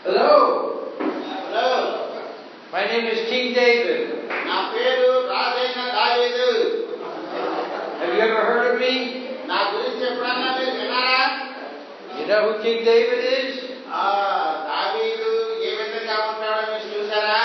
Hello, hello my name is King David. నా పేరు రాజైన దావీదు Have you ever heard of me? నా గురించి ఎప్పుడన్నా మీరు విన్నారా You know who King David is? ఆ, దావీదు ఏ విధంగా ఉంటాడో మీరు చూసారా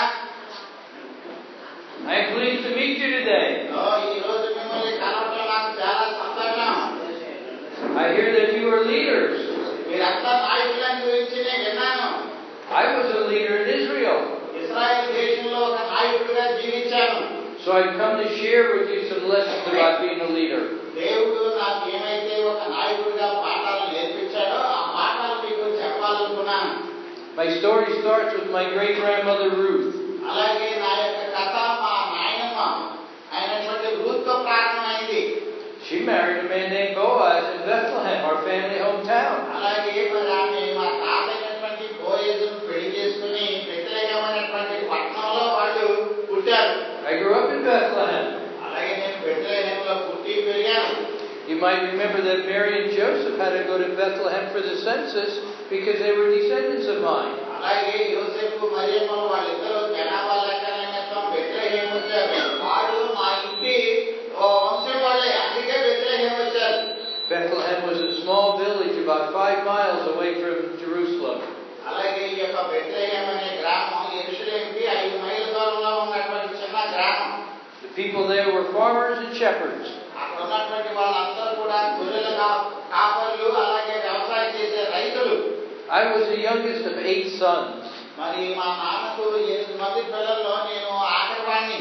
I am pleased to meet you today. ఓ, ఈ రోజు మిమ్మల్ని కలవటం నాకు చాలా సంతోషం I hear that you are leaders. మీరంతా నాయకులని గురించి నేను విన్నాను I was a leader in Israel. Israel దేశంలో ఒక నాయకుడిగా జీవించాను So I've come to share with you some lessons about being a leader. దేవుడు నాకు ఏమైతే ఒక నాయకుడిగా పాఠాలు నేర్పించాడో ఆ పాఠాలు మీకు చెప్పాలనుకున్నాను My story starts with my great grandmother Ruth. అలాగే నా యొక్క కథ మా నాయనమ్మ అయినటువంటి రూత్తో ప్రారంభమైంది She married a man named Boaz in Bethlehem, our family hometown. అలాగే మరి ఆమె మా తాత అయినటువంటి బోయేజును పెళ్లి చేసుకుని బెత్లహేమైనటువంటి పట్టణంలో వాళ్ళు పుట్టారు I grew up in Bethlehem. అలాగే నేను బెత్లహేమంలో పుట్టి పెరిగాను You might remember that Mary and Joseph had to go to Bethlehem for the census because they were descendants of mine. అలాగే యోసేపు మరియమ్మలు వాళ్ళిద్దరూ జనాభా లెక్కల నిమిత్తం బెత్లహేం వచ్చారు వాళ్ళు మా ఇంటి ఓ వంశం వాళ్ళే అందుకే బెత్లహేం వచ్చారు Bethlehem was a small village about five miles away from Jerusalem. అలాగే ఈ యొక్క బెత్లహేం అనే గ్రామం ఎరుసలేంకి ఐదు మైళ్ళ దూరంలో ఉన్నటువంటి చిన్న గ్రామం The people there were farmers and shepherds. అక్కడ ఉన్నటువంటి వాళ్ళందరూ కూడా గొర్రెల కా- కాపరులు అలాగే వ్యవసాయం చేసే రైతులు I was the youngest of eight sons. మరి మా నాన్నకు ఎనిమిది మంది పిల్లల్లో నేను ఆఖరి వాడిని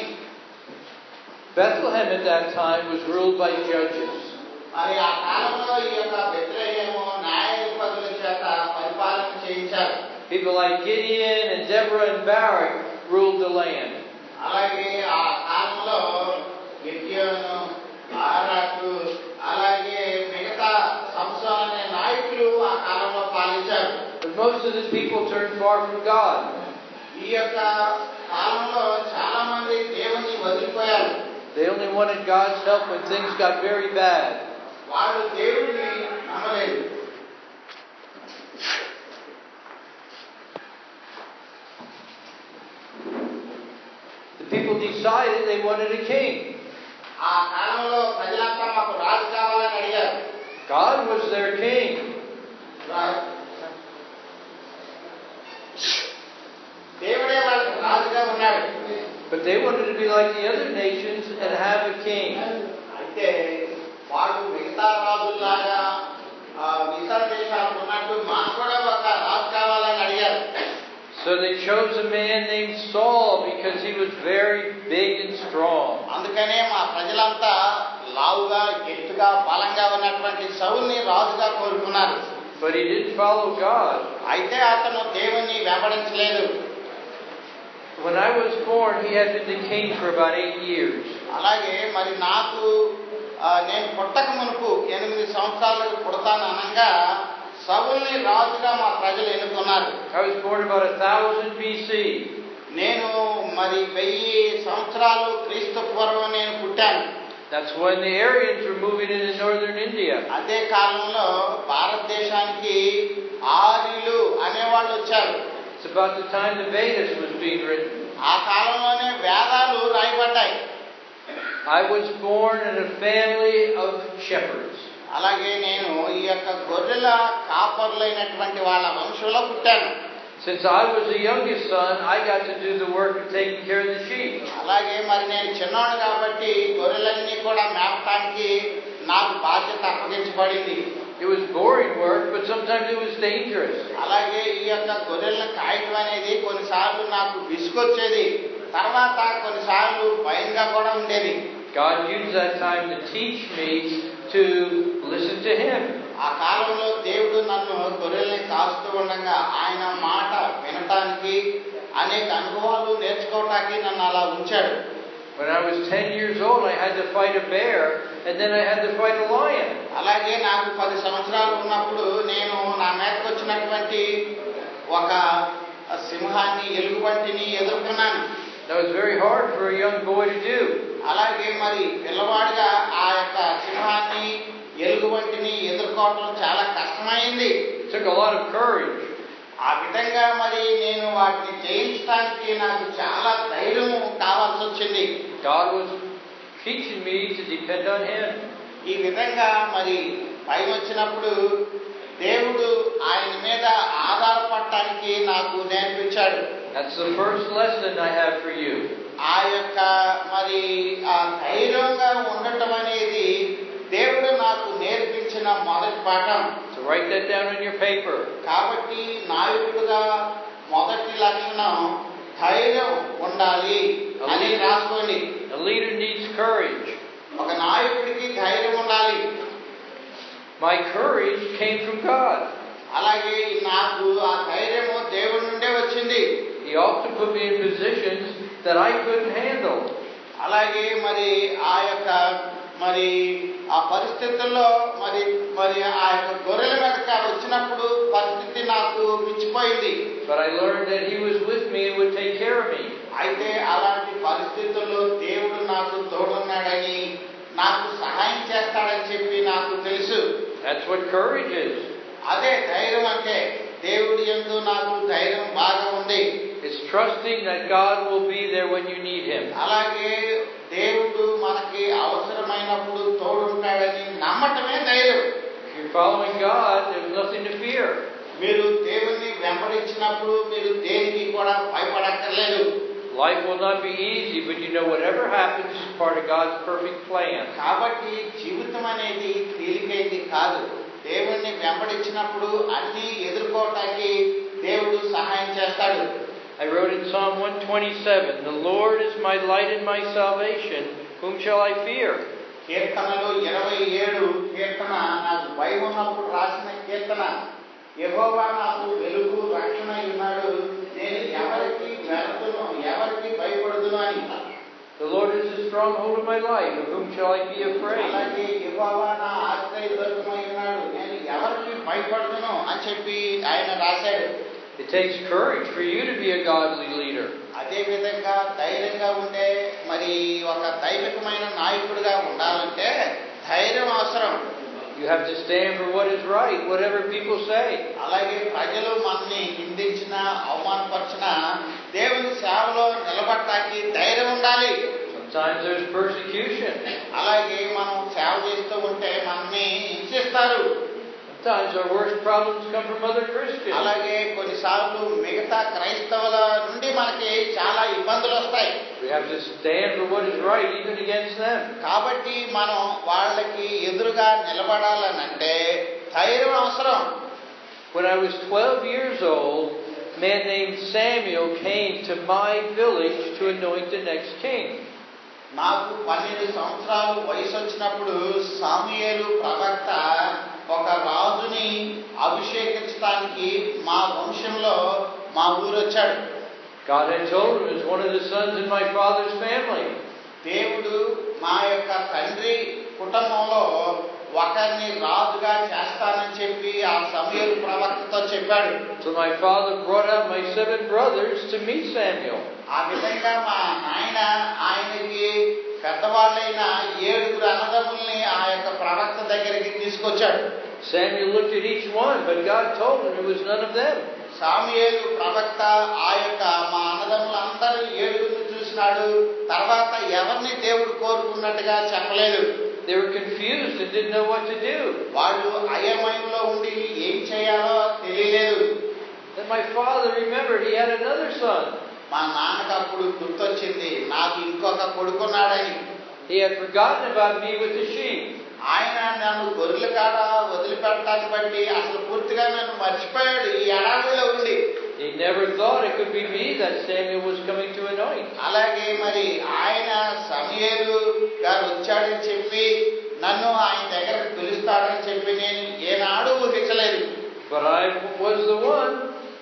Bethlehem at that time was ruled by judges. మరి ఆ కాలంలో ఈ యొక్క బెత్లహేము న్యాయాధిపతుల చేత పరిపాలన చేయించారు People like Gideon and Deborah and Barak ruled the land. అలాగే ఆ కాలంలో గిద్యోను బారాకు అలాగే మిగతా సంస్థలు అనే నాయకులు ఆ కాలంలో పాలించారు But most of the people turned far from God. ఈ యొక్క కాలంలో చాలా మంది దేవుని వదిలిపోయారు They only wanted God's help when things got very bad. వాళ్ళు దేవుడిని నమ్మలేదు The people decided they wanted a king. ఆ కాలంలో ప్రజలంతా మాకు రాజు కావాలని అడిగారు God was their king. రా- దేవుడే వాళ్ళకి రాజుగా ఉన్నాడు But they wanted to be like the other nations and have a king. అయితే వాళ్ళు మిగతా రాజుల్లాగా ఆ, మిగతా దేశాలకు ఉన్నట్టు మాకు కూడా ఒక రాజు కావాలని అడిగారు So they chose a man named Saul because he was very big and strong. అందుకనే మా ప్రజలంతా లావుగా ఎత్తుగా బలంగా ఉన్నటువంటి సౌల్ని రాజుగా కోరుకున్నారు But he didn't follow God. అయితే అతను దేవుణ్ణి వెంబడించలేదు When I was born, he had been the king for about eight years. అలాగే మరి నాకు ఆ, నేను పుట్టక మునుపు ఎనిమిది సంవత్సరాలకు పుడతాను అనగా సవుల్ని రాజుగా మా ప్రజలు ఎన్నుకున్నారు I was born about a thousand BC. నేను మరి వెయ్యి సంవత్సరాలు క్రీస్తు పూర్వం నేను పుట్టాను That's when the Aryans were moving into northern India. అదే కాలంలో భారతదేశానికి ఆర్యులు అనేవాళ్ళు వచ్చారు It's about the time the Vedas was being written. ఆ కాలంలోనే వేదాలు రాయబడ్డాయి I was born in a family of shepherds. అలాగే నేను ఈ యొక్క గొర్రెల కాపరులైనటువంటి వాళ్ళ వంశంలో పుట్టాను Since I was the youngest son, I got to do the work of taking care of the sheep. అలాగే మరి నేను చిన్నవాడు కాబట్టి గొర్రెలన్నీ కూడా మేపటానికి నాకు బాధ్యత అప్పగించబడింది It was boring work, but sometimes it was dangerous. అలాగే ఈ యొక్క గొర్రెలను కాయటం అనేది కొన్నిసార్లు నాకు విసుకొచ్చేది తర్వాత కొన్నిసార్లు భయంగా కూడా ఉండేది God used that time to teach me to listen to Him. ఆ కాలంలో దేవుడు నన్ను గొర్రెల్ని కాస్తూ ఉండగా ఆయన మాట వినటానికి అనేక అనుభవాలు నేర్చుకోవటానికి నన్ను అలా ఉంచాడు When I was 10 years old, I had to fight a bear, and then I had to fight a lion. అలాగే నాకు పది సంవత్సరాలు ఉన్నప్పుడు నేను నా మీదకి వచ్చినటువంటి ఒక సింహాన్ని ఎలుగుబంటిని ఎదుర్కొన్నాను That was very hard for a young boy to do. అలాగే మరి పిల్లవాడిగా ఆ యొక్క సింహాన్ని ఎలుగుబంటిని ఎదుర్కోవటం చాలా కష్టమైంది It took a lot of courage. ఆ విధంగా మరి నేను వాటిని జయించడానికి నాకు చాలా ధైర్యం కావాల్సి వచ్చింది God was teaching me to depend on Him. ఈ విధంగా మరి పైన వచ్చినప్పుడు దేవుడు ఆయన మీద ఆధారపడటానికి నాకు నేర్పించాడు That's the first lesson I have for you. ఆ యొక్క మరి ఆ ధైర్యంగా ఉండటం అనేది దేవుడు నాకు నేర్పించిన మొదటి పాఠం So write that down on your paper. కాబట్టి నాయకుడుగా మొదటి లక్షణం ధైర్యం ఉండాలి అని రాసుకోండి A leader needs courage. ఒక నాయకుడికి ధైర్యం ఉండాలి My courage came from God. అలాగే నాకు ఆ ధైర్యము దేవుడి నుండే వచ్చింది He often put me in positions that I couldn't handle. అలాగే మరి ఆ యొక్క మరి ఆ పరిస్థితుల్లో మరి మరి ఆ యొక్క గొర్రెల వెనక వచ్చినప్పుడు పరిస్థితి నాకు మించిపోయింది But I learned that He was with me and would take care of me. అయితే అలాంటి పరిస్థితుల్లో దేవుడు నాకు తోడున్నాడని నాకు సహాయం చేస్తాడని చెప్పి నాకు తెలుసు That's what courage is. అదే ధైర్యం అంటే దేవుడి యందు నాకు ధైర్యం బాగా ఉంది It's trusting that God will be there when you need Him. అలాగే దేవుడు మనకి అవసరమైనప్పుడు తోడుంటాడని నమ్మటమే ధైర్యం If you're following God, there's nothing to fear. మీరు దేవుణ్ణి వెంబడించినప్పుడు మీరు దేనికి కూడా భయపడక్కర్లేదు Life will not be easy, but you know whatever happens is part of God's perfect plan. కాబట్టి జీవితం అనేది తేలికైంది కాదు దేవుణ్ణి వెంబడించినప్పుడు అన్ని ఎదుర్కోవటానికి దేవుడు సహాయం చేస్తాడు I wrote in Psalm 127, The Lord is my light and my salvation. Whom shall I fear? కీర్తనలో ఇరవై ఏడు కీర్తన నాకు భయం ఉన్నప్పుడు రాసిన కీర్తన యెహోవా నాకు వెలుగు రక్షణ ఉన్నాడు నేను ఎవరికి వెళుతును ఎవరికి భయపడుదును అని The Lord is the stronghold of my life. Of whom shall I be afraid? అలాగే యెహోవా నా ఆశ్రయ దుర్గమై ఉన్నాడు నేను ఎవరికి భయపడుదును అని చెప్పి ఆయన రాశాడు It takes courage for you to be a godly leader. అదే విధంగా ధైర్యంగా ఉండే మరి ఒక దైవికమైన నాయకుడిగా ఉండాలంటే ధైర్యం అవసరం You have to stand for what is right, whatever people say. అలాగే ప్రజలు మనని నిందించిన అవమానపరిచిన దేవుని సేవలో నిలబడటానికి ధైర్యం ఉండాలి Sometimes there's persecution. అలాగే మనం సేవ చేస్తూ ఉంటే మనని హింసిస్తారు Sometimes our worst problems come from other Christians. అలాగే కొన్నిసార్లు మిగతా క్రైస్తవుల నుండి మనకి చాలా ఇబ్బందులు వస్తాయి We have to stand for what is right, even against them. కాబట్టి మనం వాళ్ళకి ఎదురుగా నిలబడాలనంటే ధైర్యం అవసరం When I was 12 years old, a man named Samuel came to my village to anoint the next king. నాకు పన్నెండు సంవత్సరాలు వయసు వచ్చినప్పుడు సాముయేలు ప్రవక్త ఒక రాజుని అభిషేకించడానికి మా వంశంలో మా ఊరు వచ్చాడు God had told him he was one of the sons in my father's family. దేవుడు మా యొక్క తండ్రి కుటుంబంలో ఒకరిని రాజుగా చేస్తానని చెప్పి ఆ సమయలు ప్రవక్తతో చెప్పాడు So my father brought out my seven brothers to meet Samuel. ఆ విధంగా మా నాయన ఆయనకి పెద్దవాళ్ళైన ఏడుగురు అన్నదమ్ముల్ని ఆ యొక్క ప్రవక్త దగ్గరికి తీసుకొచ్చాడు Samuel looked at each one, but God told him it was none of them. Samuel ప్రవక్త ఆ యొక్క మా అన్నదమ్ములందరూ ఏడుగురిని చూసినాడు తర్వాత ఎవరిని దేవుడు కోరుకున్నట్టుగా చెప్పలేదు They were confused and didn't know what to do. వాళ్ళు అయమయంలో ఉండి ఏం చేయాలో తెలియలేదు Then my father remembered he had another son. మా నాన్నకు అప్పుడు గుర్తొచ్చింది నాకు ఇంకొక కొడుకున్నాడని He had forgotten about me with the sheep. ఆయన నన్ను గొర్రెల కాడ వదిలిపెట్టడాన్ని బట్టి అసలు పూర్తిగా నన్ను మర్చిపోయాడు ఈ ఎడారిలో ఉండి He never thought it could be me that Samuel was coming to anoint. అలాగే మరి ఆయన సమయలు గారు వచ్చాడని చెప్పి నన్ను ఆయన దగ్గరకు పిలుస్తాడని చెప్పి నేను ఏనాడు ఊహించలేదు But I was the one.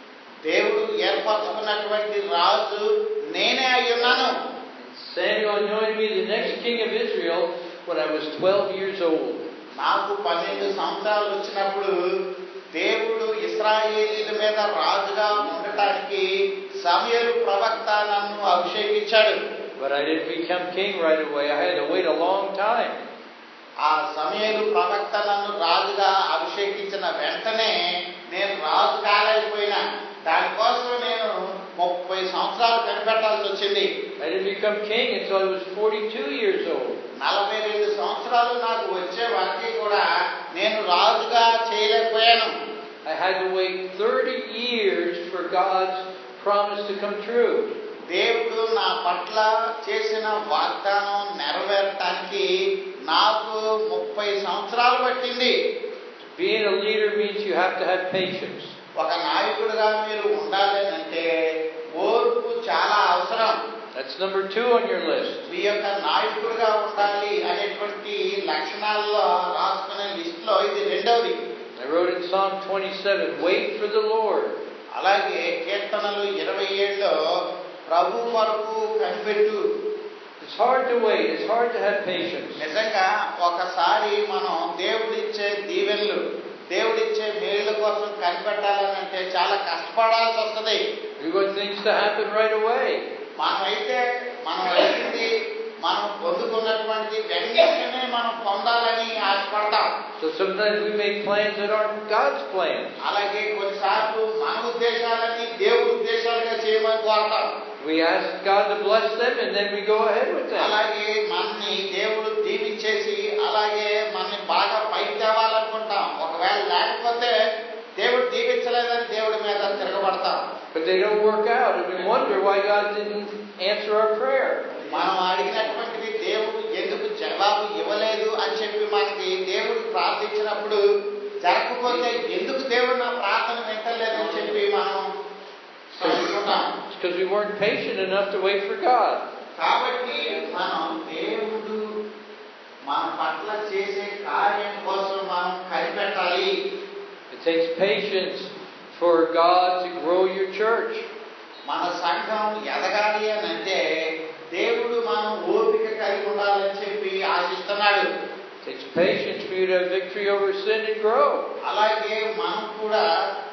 దేవుడు ఏర్పరచుకున్నటువంటి రాజు నేనే అయి ఉన్నాను Samuel anointed me the next king of Israel when I was 12 years old. నాకు పన్నెండు సంవత్సరాలు వచ్చినప్పుడు దేవుడు ఇస్రాయేలీల మీద రాజుగా ఉండటానికి సమయలు ప్రవక్త నన్ను అభిషేకించాడు But I didn't become king right away. I had to wait a long time. ఆ సమయలు ప్రవక్త నన్ను రాజుగా అభిషేకించిన వెంటనే నేను రాజు కాలేకపోయినా వచ్చింది I didn't become king until I was 42 years old. నలభై రెండు సంవత్సరాలు నాకు వచ్చే వరకు కూడా నేను రాజుగా చేయలేకపోయాను I had to wait 30 years for God's promise to come true. దేవుడు నా పట్ల చేసిన వాగ్దానం నెరవేరటానికి నాకు ముప్పై సంవత్సరాలు పట్టింది Being a leader means you have to have patience. ఒక నాయకుడిగా మీరు ఉండాలి అంటే ఓర్పు చాలా అవసరం That's number two on your list. మీ యొక్క నాయకుడిగా ఉండాలి అనేటువంటి లక్షణాల్లో రాసుకునే లిస్ట్ లో ఇది రెండవది I wrote in Psalm 27, wait for the Lord. అలాగే కీర్తనలు ఇరవై ఏడులో ప్రభు కొరకు కనిపెట్టు It's hard to wait. It's hard to have patience. నిజంగా ఒకసారి మనం దేవుడిచ్చే దీవెనలు దేవుడిచ్చే మేళ్ళ కోసం కనిపెట్టాలనంటే చాలా కష్టపడాల్సి వస్తుంది We want things to happen right away. మనమైతే మనం అడిగింది మనం పొందుకున్నటువంటి వెంటనే మనం పొందాలని ఆశపడతాం So sometimes we make plans that aren't God's plans. అలాగే కొన్నిసార్లు మన ఉద్దేశాలని దేవుడి ఉద్దేశాలుగా చేయమని కోరతాం We ask God to bless them and then we go ahead with them. అలాగే మనని దేవుడు దీవించేసి అలాగే మనని బాగా పైకి తేవాలనుకుంటాం ఒకవేళ లేకపోతే దేవుడు దీవించలేదని దేవుడి మీద తిరగబడతాం But they don't work out and we wonder why God didn't answer our prayer. మనం అడిగినటువంటిది దేవుడు ఎందుకు జవాబు ఇవ్వలేదు అని చెప్పి మనకి దేవుడు ప్రార్థించినప్పుడు జరగకపోతే ఎందుకు దేవుడు నా ప్రార్థన వింటలేదని చెప్పి మనం అనుకుంటాం It's because we weren't patient enough to wait for God. కాబట్టి మనం దేవుడు మన పట్ల చేసే కార్యం కోసం మనం కనిపెట్టాలి It takes patience for God to grow your church. మన సంఘం ఎదగాలి అని అంటే దేవుడు మనం ఓపిక కలిగి ఉండాలని చెప్పి ఆశిస్తున్నాడు It takes patience for you to have victory over sin and grow. అలాగే మనం కూడా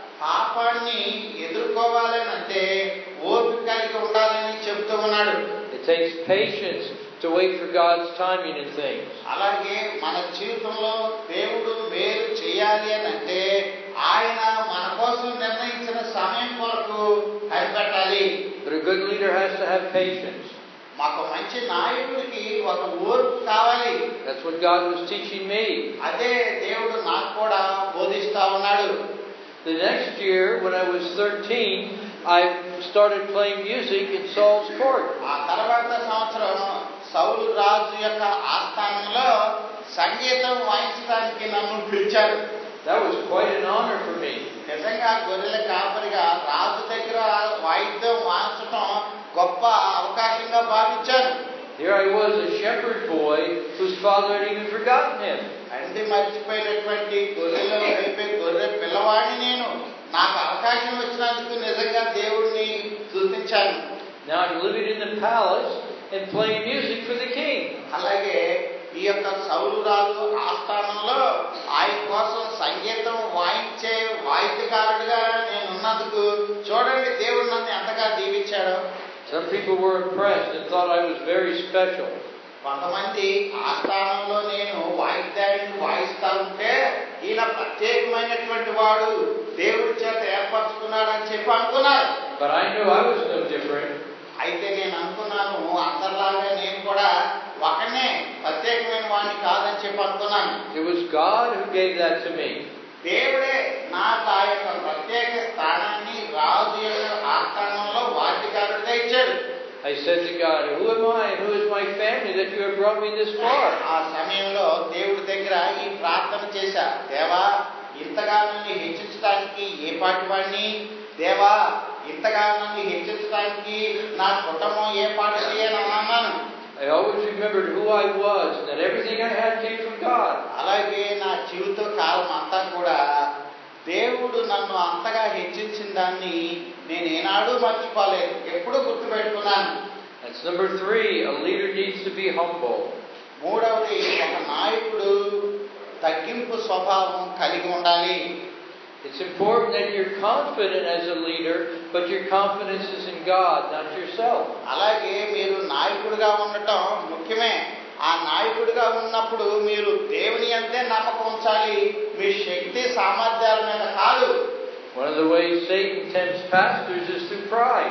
పాపాన్ని ఎదుర్కోవాలని అంటే ఓపిక కలిగి ఉండాలని చెబుతూ ఉన్నాడు It takes patience to wait for God's timing in things. అలాగే మన జీవితంలో దేవుడు మేలు చేయాలి అని అంటే ఆయన మన కోసం నిర్ణయించిన సమయం కొరకు కనిపెట్టాలి But a good leader has to have patience. మాకు మంచి నాయకుడికి ఒక ఓర్పు కావాలి That's what God was teaching me. అదే దేవుడు నాకు కూడా బోధిస్తా ఉన్నాడు The next year, when I was 13, I started playing music in Saul's court. ఆ తర్వాత సంవత్సరం సౌలు రాజు యొక్క ఆస్థానంలో సంగీతం వాయించడానికి నన్ను పిలిచారు That was quite an honor for me. నిజంగా గొర్రెల కాపరిగా రాజు దగ్గర వాయిద్యం వాయించటం గొప్ప అవకాశంగా భావించాను Here I was, a shepherd boy whose father had even forgotten him. తండ్రి మర్చిపోయినటువంటి గొర్రెలో అయిపోయి గొర్రె పిల్లవాడిని నేను నాకు అవకాశం వచ్చినందుకు నిజంగా దేవుడిని స్తుతించాను Now I'm living in the palace and playing music for the king. అలాగే ఈ యొక్క సౌలు రాజు ఆస్థానంలో ఆయన కోసం సంగీతం వాయించే వాయిద్యకారుడిగా నేను ఉన్నందుకు చూడండి దేవుడు నన్ను ఎంతగా దీవించాడో Some people were impressed and thought I was very special. కొంతమంది ఆస్థానంలో నేను వాయిద్యాన్ని వాయిస్తా ఉంటే ఈయన ప్రత్యేకమైనటువంటి వాడు దేవుడి చేత ఏర్పరచుకున్నాడని చెప్పి అనుకున్నారు But I knew I was no different. అయితే నేను అనుకున్నాను అందరిలాగా నేను కూడా ఒకనే ప్రత్యేకమైన వాడిని కాదని చెప్పి అనుకున్నాను It was God who gave that to me. దేవుడే నాకు ఆ యొక్క ప్రత్యేక స్థానాన్ని రాజు యొక్క ఆస్థానంలో వాద్యకారుడిగా ఇచ్చాడు I said to God, Who am I and who is my family that you have brought me this far? ఆ సమయంలో దేవుడి దగ్గర ఈ ప్రార్థన చేశా దేవా ఇంతగా నన్ను హెచ్చించడానికి ఏ పాటి వాడిని దేవా ఇంతగా నన్ను హెచ్చించడానికి నా కుటుంబం ఏ పాటిది అని అన్నాను I always remembered who I was and that everything I had came from God. అలాగే నా జీవిత కాలం అంతా కూడా దేవుడు నన్ను అంతగా హెచ్చించిన దాన్ని నేను ఏనాడు మర్చిపోలేదు ఎప్పుడూ గుర్తుపెట్టుకున్నాను That's number three. A leader needs to be humble. మూడవది ఒక నాయకుడు తగ్గింపు స్వభావం కలిగి ఉండాలి It's important that you're confident as a leader, but your confidence is in God, not yourself. అలాగే మీరు నాయకుడిగా ఉండటం ముఖ్యమే ఆ నాయకుడిగా ఉన్నప్పుడు మీరు దేవుని అంతే నమ్మకం ఉంచాలి మీ శక్తి సామర్థ్యాల మీద కాదు One of the ways Satan tempts pastors is through pride.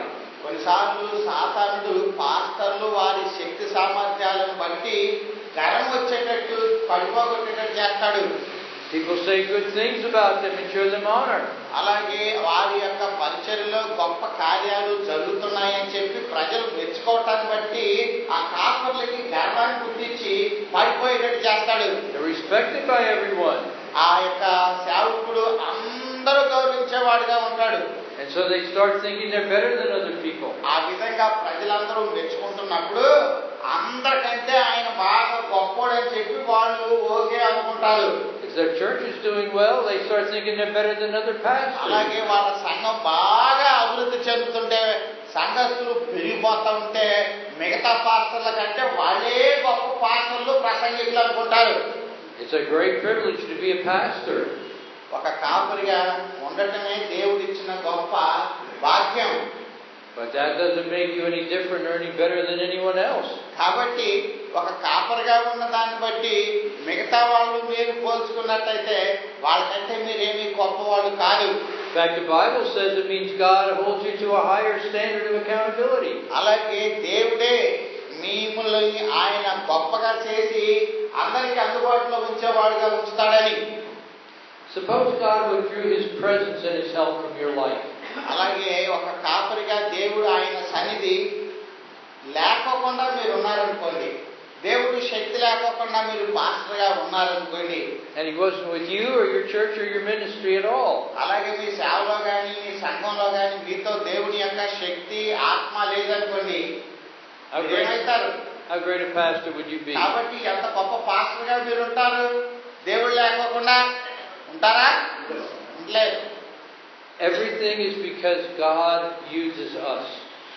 కొన్నిసార్లు సాతానుడు పాస్టర్లు వారి శక్తి సామర్థ్యాలను బట్టి గరం వచ్చేటట్టు పడిపోగొట్టేటట్టు చేస్తాడు People say good things about them and show them honor. అలాగే వారి యొక్క పరిచర్లో గొప్ప కార్యాలు జరుగుతున్నాయని చెప్పి ప్రజలు మెచ్చుకోవటాన్ని బట్టి ఆ కాపర్లకి గర్వాన్ని పుట్టించి పడిపోయేటట్టు చేస్తాడు They're respected by everyone. ఆ యొక్క సేవకుడు అందరూ గౌరవించేవాడుగా ఉంటాడు And so they start thinking they're better than other people. ఆ విధంగా ప్రజలందరూ మెచ్చుకుంటున్నప్పుడు అందరికంటే ఆయన బాగా గొప్పోడని చెప్పి వాళ్ళు ఓకే అనుకుంటారు If their church is doing well, they start thinking they're better than other pastors. అలాగే వాళ్ళ సంఘం బాగా అభివృద్ధి చెందుతుంటే సంఘస్థులు పెరిగిపోతా ఉంటే మిగతా పాస్టర్ల కంటే వాళ్ళే గొప్ప పాస్టర్లు ప్రసంగికులు అనుకుంటారు It's a great privilege to be a pastor. ఒక కాపురిగా ఉండటమే దేవుడిచ్చిన గొప్ప భాగ్యం But that doesn't make you any different or any better than anyone else. కాబట్టి ఒక కాపరిగా ఉన్న దాన్ని బట్టి మిగతా వాళ్ళు మీరు పోల్చుకున్నట్టయితే వాళ్ళకంటే మీరేమీ గొప్పవాళ్ళు కాదు In fact, the Bible says it means God holds you to a higher standard of accountability. అలాగే దేవుడే మిమ్మల్ని ఆయన గొప్పగా చేసి అందరికి అందుబాటులో ఉంచేవాడుగా ఉంచుతాడని Suppose God withdrew His presence and His help from your life. అలాగే ఒక కాపరిగా దేవుడు ఆయన సన్నిధి లేకోకుండా మీరు ఉన్నారనుకోండి దేవుడు శక్తి లేకోకుండా మీరు పాస్టర్గా ఉన్నారనుకోండి And He wasn't with you or your church or your ministry at all. అలాగే మీ సేవలో కానీ మీ సంఘంలో కానీ మీతో దేవుని యొక్క శక్తి ఆత్మ లేదనుకోండి How మీరు great, ఏమవుతారు how great a pastor would you be? కాబట్టి ఎంత గొప్ప పాస్టర్గా మీరు ఉంటారు దేవుడు లేకోకుండా ఉంటారా ఉండలేదు Everything is because God uses us.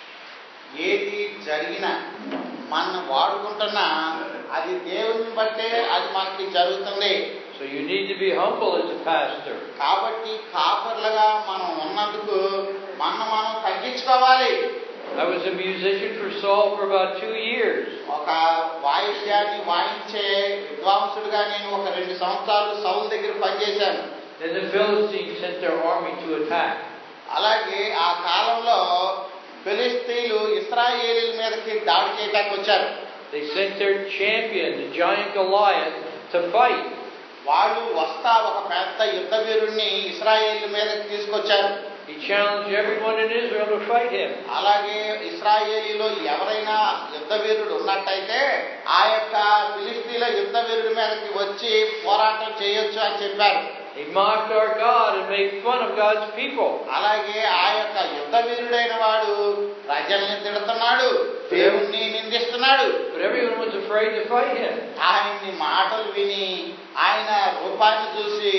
ఏది జరిగినా మనం వాడుకుంటున్నా అది దేవుని బట్టే అది మనకి జరుగుతుంది So you need to be humble as a pastor. కాబట్టి కాపర్లుగా మనం ఉన్నందుకు మనం మనం తగ్గించుకోవాలి I was a musician for Saul for about two years. ఒక వాయిద్యాన్ని వాయించే విద్వాంసుడిగా నేను ఒక రెండు సంవత్సరాలు సౌల్ దగ్గర పనిచేశాను Then the Philistines sent their army to attack. అలాగే ఆ కాలంలో ఫిలిస్తీన్లు ఇస్రాయేలీల మీదకి దాడి చేయడానికి వచ్చారు They sent their champion, the giant Goliath, to fight. వాళ్ళు వస్తా ఒక పెద్ద యుద్ధ వీరుణ్ణి ఇస్రాయేల్ మీదకి తీసుకొచ్చారు He challenged everyone in Israel to fight him. అలాగే ఇస్రాయేలీలో ఎవరైనా యుద్ధ వీరుడు ఉన్నట్టయితే ఆ యొక్క ఫిలిస్తీన్ల యుద్ధ వీరుడి మీదకి వచ్చి పోరాటం చేయొచ్చు అని చెప్పారు He mocked our God and made fun of God's people. అలాగే ఆ యొక్క యుద్ధ వీరుడైన వాడు ప్రజల్ని తిడుతున్నాడు దేవుణ్ణి నిందిస్తున్నాడు But everyone was afraid to fight him. ఆయన్ని మాటలు విని ఆయన రూపాన్ని చూసి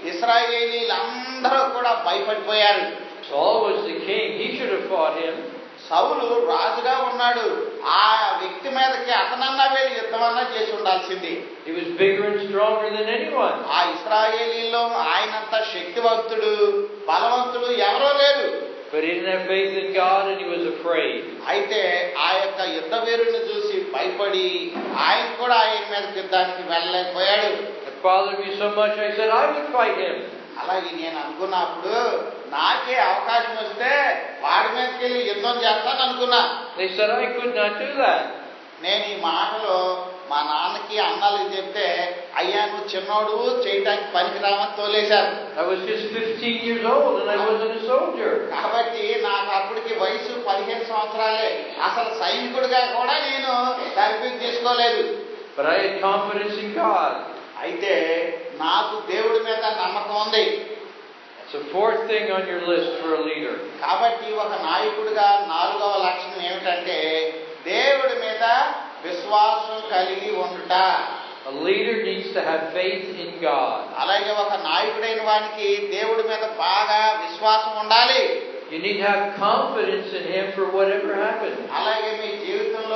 ఇస్రాయేలీలందరూ కూడా భయపడిపోయారు Saul was the king. He should have fought him. సౌలు రాజుగా ఉన్నాడు ఆ వ్యక్తి మీదకి అతనన్నా వెళ్ళి యుద్ధమన్నా చేసి ఉండాల్సింది He was bigger and stronger than anyone. ఆ ఇస్రాయేలీలో ఆయనంత శక్తివంతుడు బలవంతుడు ఎవరో లేరు But he didn't have faith in God and he was afraid. అయితే ఆ యొక్క యుద్ధ వీరుని చూసి భయపడి ఆయన కూడా ఆయన మీదకి యుద్ధానికి వెళ్ళలేకపోయాడు It bothered me so much, I said I would fight him. అలాగే నేను అనుకున్నప్పుడు నాకే అవకాశం వస్తే వాడి మీదకి వెళ్ళి యుద్ధం చేస్తాను అనుకున్నా They said I could not do that. నేను ఈ మాటలు మా నాన్నకి అన్నలకి చెప్తే అయ్యా నువ్వు చిన్నోడు చేయటానికి పనికిరామని తోలేశారు I was just 15 years old and I wasn't a soldier. కాబట్టి నాకు అప్పటికి వయసు పదిహేను సంవత్సరాలే అసలు సైనికుడిగా కూడా నేను తరబితి తీసుకోలేదు But I had confidence in God. అయితే నాకు దేవుడి మీద నమ్మకం ఉంది It's the fourth thing on your list for a leader. కాబట్టి ఒక నాయకుడిగా నాలుగవ లక్షణం ఏమిటంటే దేవుడి మీద విశ్వాసం కలిగి ఉండుట A leader needs to have faith in God. అలాగే ఒక నాయకుడైన వానికి దేవుడి మీద బాగా విశ్వాసం ఉండాలి You need to have confidence in Him for whatever happens. అలాగే మీ జీవితంలో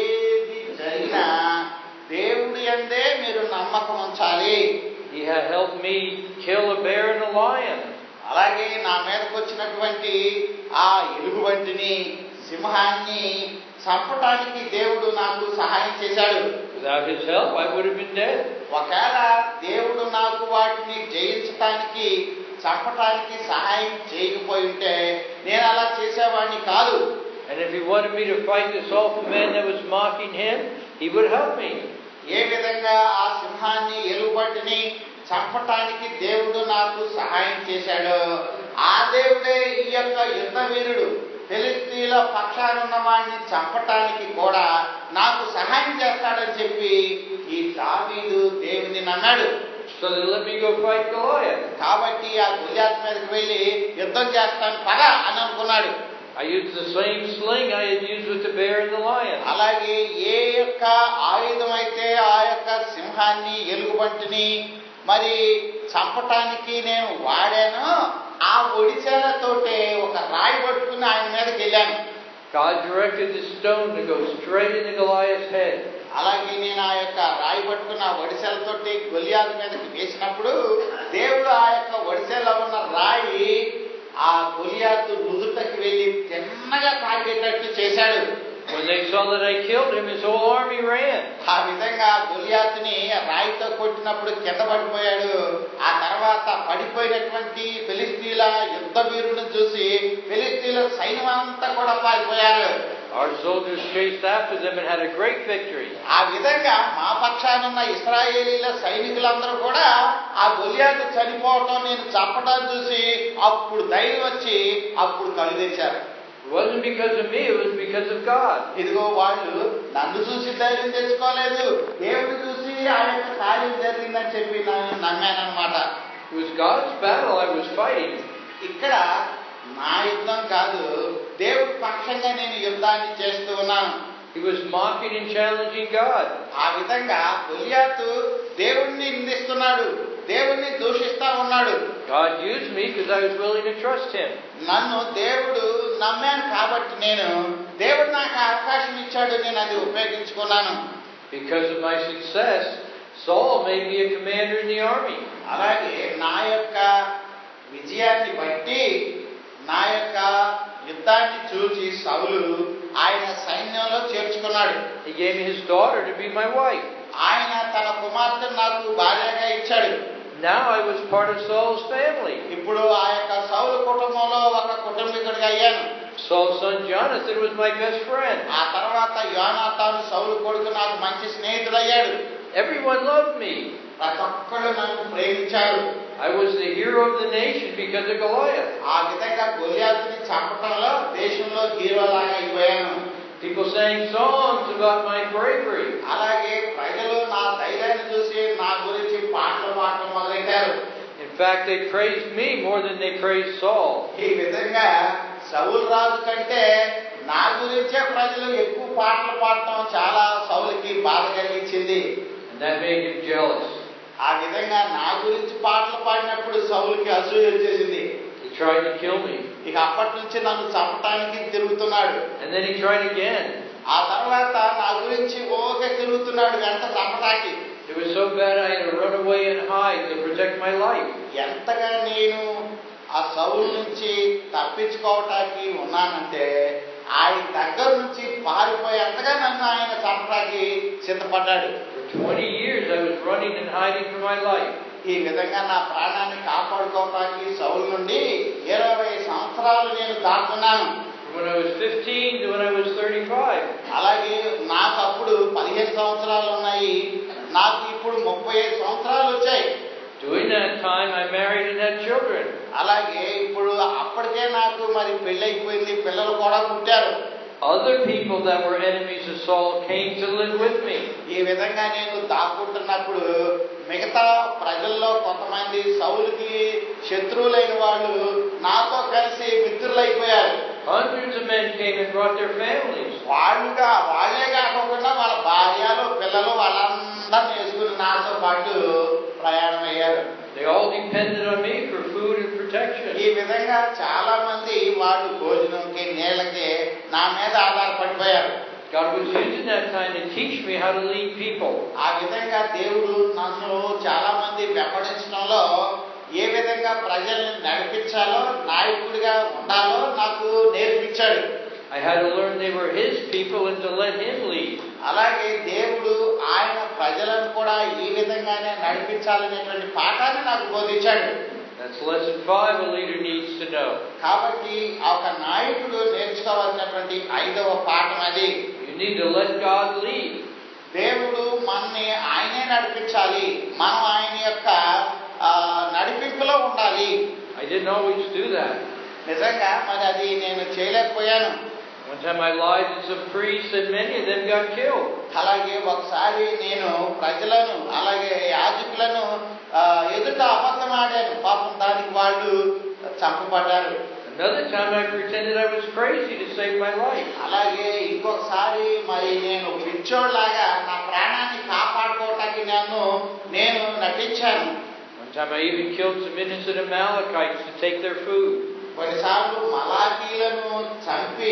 ఏది జరిగినా దేవుడి అందే మీరు నమ్మకం ఉంచాలి He had helped me kill a bear and a lion. అలాగే నా మీదకి వచ్చినటువంటి ఆ ఎలుగుబంటిని సింహాన్ని చంపటానికి దేవుడు నాకు సహాయం చేశాడు Without His help, I would have been dead. ఒకవేళ దేవుడు నాకు వాటిని జయించటానికి చంపటానికి సహాయం చేయకపోయి ఉంటే నేను అలా చేసేవాడిని కాదు And if he wanted me to fight this awful man that was mocking him, he would help me. ఏ విధంగా ఆ సింహాన్ని ఎలుబట్టిని చంపటానికి దేవుడు నాకు సహాయం చేశాడు ఆ దేవుడే ఈ యొక్క యుద్ధ వీరుడు ఫిలిస్తీన్ల పక్షానున్న వాడిని చంపటానికి కూడా నాకు సహాయం చేస్తాడని చెప్పి ఈ దావీదు దేవుని నమ్మాడు So they let me go fight Goliath. కాబట్టి ఆ గుళ్యాత్ మీదకి వెళ్ళి యుద్ధం చేస్తాను పద అని అనుకున్నాడు I used the same sling I had used with the bear and the lion. అలాగే ఏ యొక్క ఆయుధం అయితే ఆ యొక్క సింహాన్ని ఎలుగుబంటిని మరి చంపటానికి నేను వాడాను ఆ ఒడిశాలతోటే ఒక రాయి పట్టుకుని ఆయన మీదకి వెళ్ళాను God directed the stone to go straight into Goliath's head. అలాగే నేను ఆ యొక్క రాయి పట్టుకున్న ఆ ఒడిశాలతోటి గొలియాల మీదకి వేసినప్పుడు దేవుడు ఆ యొక్క ఒడిశాలో ఉన్న రాయి ఆ గొలియాతు నుదుటకి వెళ్ళి తిన్నగా తాకేటట్టు చేశాడు When they saw that I killed him, his whole army ran. ఆ విధంగా గొలియాతుని రాయితో కొట్టినప్పుడు కింద పడిపోయాడు ఆ తర్వాత పడిపోయినటువంటి ఫిలిస్తీన్ల యుద్ధ వీరుని చూసి ఫిలిస్తీన్ల సైన్యం అంతా కూడా పారిపోయారు Our soldiers chased after them and had a great victory. ఆ విధంగా మా పక్షానున్న ఇస్రాయేలీల సైనికులందరూ కూడా ఆ గొలియాతు చనిపోవటం నేను చంపటం చూసి అప్పుడు ధైర్యం వచ్చి అప్పుడు కళ్ళు తెచ్చారు It wasn't because of me, it was because of God. ఇదిగో వాళ్ళు నన్ను చూసి ధైర్యం తెచ్చుకోలేదు దేవుడు చూసి ఆ యొక్క కార్యం జరిగిందని చెప్పి నేను నమ్మానమాట It was God's battle I was fighting. ఇక్కడ నా యుద్ధం కాదు దేవుడి పక్షంగా నేను యుద్ధాన్ని చేస్తూ ఉన్నాను He was mocking and challenging God. ఆ విధంగా గొలియాతు దేవుణ్ణి నిందిస్తున్నాడు దేవుణ్ణి దూషిస్తా ఉన్నాడు God used me because I was willing to trust Him. నన్ను దేవుడు నమ్మాను కాబట్టి నేను దేవుడు నాకు ఆ అవకాశం ఇచ్చాడు నేను అది ఉపయోగించుకున్నాను Because of my success, Saul made me a commander in the army. అలాగే నా యొక్క విజయాన్ని బట్టి నా యొక్క యుద్ధాన్ని చూచి సౌలు ఆయన సైన్యంలో చేర్చుకున్నాడు He gave me his daughter to be my wife. ఆయన తన కుమార్తెను నాకు భార్యగా ఇచ్చాడు Now I was part of Saul's family. ఇప్పుడు ఆ యొక్క సౌలు కుటుంబంలో ఒక కుటుంబీకుడిగా అయ్యాను Saul's son Jonathan was my best friend. ఆ తర్వాత యోనాతాను సౌలు కొడుకు నాకు మంచి స్నేహితుడయ్యాడు Everyone loved me. ప్రతి ఒక్కళ్ళు నన్ను ప్రేమించారు I was the hero of the nation because of Goliath. ఆ విధంగా గొలియాతుని చంపటంలో దేశంలో హీరోలాగా అయిపోయాను People sang songs about my bravery. అలాగే ప్రజలు నా ధైర్యాన్ని చూసి నా గురించి పాటలు పాడటం మొదలెట్టారు In fact, they praised me more than they praised Saul. ఈ విధంగా సౌలు రాజు కంటే నా గురించే ప్రజలు ఎక్కువ పాటలు పాడటం చాలా సౌలుకి బాధ కలిగించింది And that made him jealous. ఆ విధంగా నా గురించి పాటలు పాడినప్పుడు సౌలుకి అసూయ వచ్చేసింది He tried to kill me. ఇక అప్పటి నుంచి నన్ను చంపటానికి తిరుగుతున్నాడు And then he tried again. ఆ తర్వాత నా గురించి ఓకే తిరుగుతున్నాడు వెంట చంపటానికి It was so bad I had to run away and hide to protect my life. ఎంతగా నేను ఆ సౌలు నుంచి తప్పించుకోవటానికి ఉన్నానంటే ఆయన దగ్గర నుంచి పారిపోయేంతగా నన్ను ఆయన చంపడానికి సిద్ధపడ్డాడు For 20 years I was running and hiding for my life. ఈ విధంగా నా ప్రాణాన్ని కాపాడుకోవటానికి సౌలు నుండి ఇరవై సంవత్సరాలు నేను దాక్కున్నాను From when I was 15 to when I was 35. అలాగే నాకు అప్పుడు పదిహేను సంవత్సరాలు ఉన్నాయి నాకు ఇప్పుడు ముప్పై ఐదు సంవత్సరాలు వచ్చాయి During that time I married and had children. అలాగే ఇప్పుడు అప్పటికే నాకు మరి పెళ్ళైపోయింది పిల్లలు కూడా పుట్టారు Other people that were enemies of Saul came to live with me. ఈ విధంగా నేను దాక్కుంటున్నప్పుడు మిగతా ప్రజల్లో కొంతమంది సౌలుకి శత్రువులైన వాళ్ళు నాతో కలిసి మిత్రులైపోయారు Hundreds of men came and brought their families. వాళ్ళుగా వాళ్ళే కాకుండా వాళ్ళ భార్యలు పిల్లలు వాళ్ళందరినీ వేసుకుని నాతో పాటు ప్రయాణం అయ్యారు They all depended on me for food and protection. ఈ విధంగా చాలా మంది వాళ్ళు భోజనంకి నీళ్ళకి నా మీద ఆధారపడిపోయారు God was using that time to teach me how to lead people. ఆ విధంగా దేవుడు నన్ను చాలా మంది వెంబడించడంలో ఏ విధంగా ప్రజల్ని నడిపించాలో నాయకుడిగా ఉండాలో నాకు నేర్పించాడు I had to learn they were His people and to let Him lead. అలాగే దేవుడు ఆయన ప్రజలను కూడా ఈ విధంగానే నడిపించాలనేటువంటి పాఠాన్ని నాకు బోధించాడు That's lesson five a leader needs to know. కాబట్టి ఆ ఒక నాయకుడు నేర్చుకోవాల్సినటువంటి ఐదవ పాఠం అది You need to let God lead. దేవుడు మనని ఆయనే నడిపించాలి మనం ఆయన యొక్క ఆ, నడిపింపులో ఉండాలి I didn't always do that. నిజంగా మరి అది నేను చేయలేకపోయాను One time I lied to some priests and many of them got killed. అలాగే ఒకసారి నేను ప్రజలను అలాగే యాజకులను ఆ, ఎదుట అబద్ధం ఆడాను పాపం దానికి వాళ్ళు చంపబడ్డారు Another time I pretended I was crazy to save my life. అలాగే ఇంకొకసారి మరి నేను పిచ్చోడ్లాగా నా ప్రాణాన్ని కాపాడుకోవటానికి నన్ను నేను నటించాను One time I even killed some innocent Amalekites to take their food. కొన్నిసార్లు మలాకీలను చంపి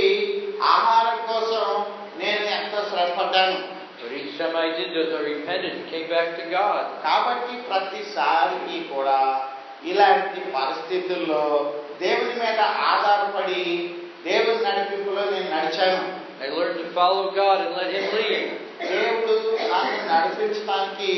ఆహారం కోసం నేను ఎంతో శ్రమపడ్డాను But each time I did this, I repented and came back to God. కాబట్టి ప్రతిసారికి కూడా ఇలాంటి పరిస్థితుల్లో దేవుని మీద ఆధారపడి దేవుని నడిపింపులో నేను నడిచాను I learned to follow God and let Him lead. దేవుడు నన్ను నడిపించడానికి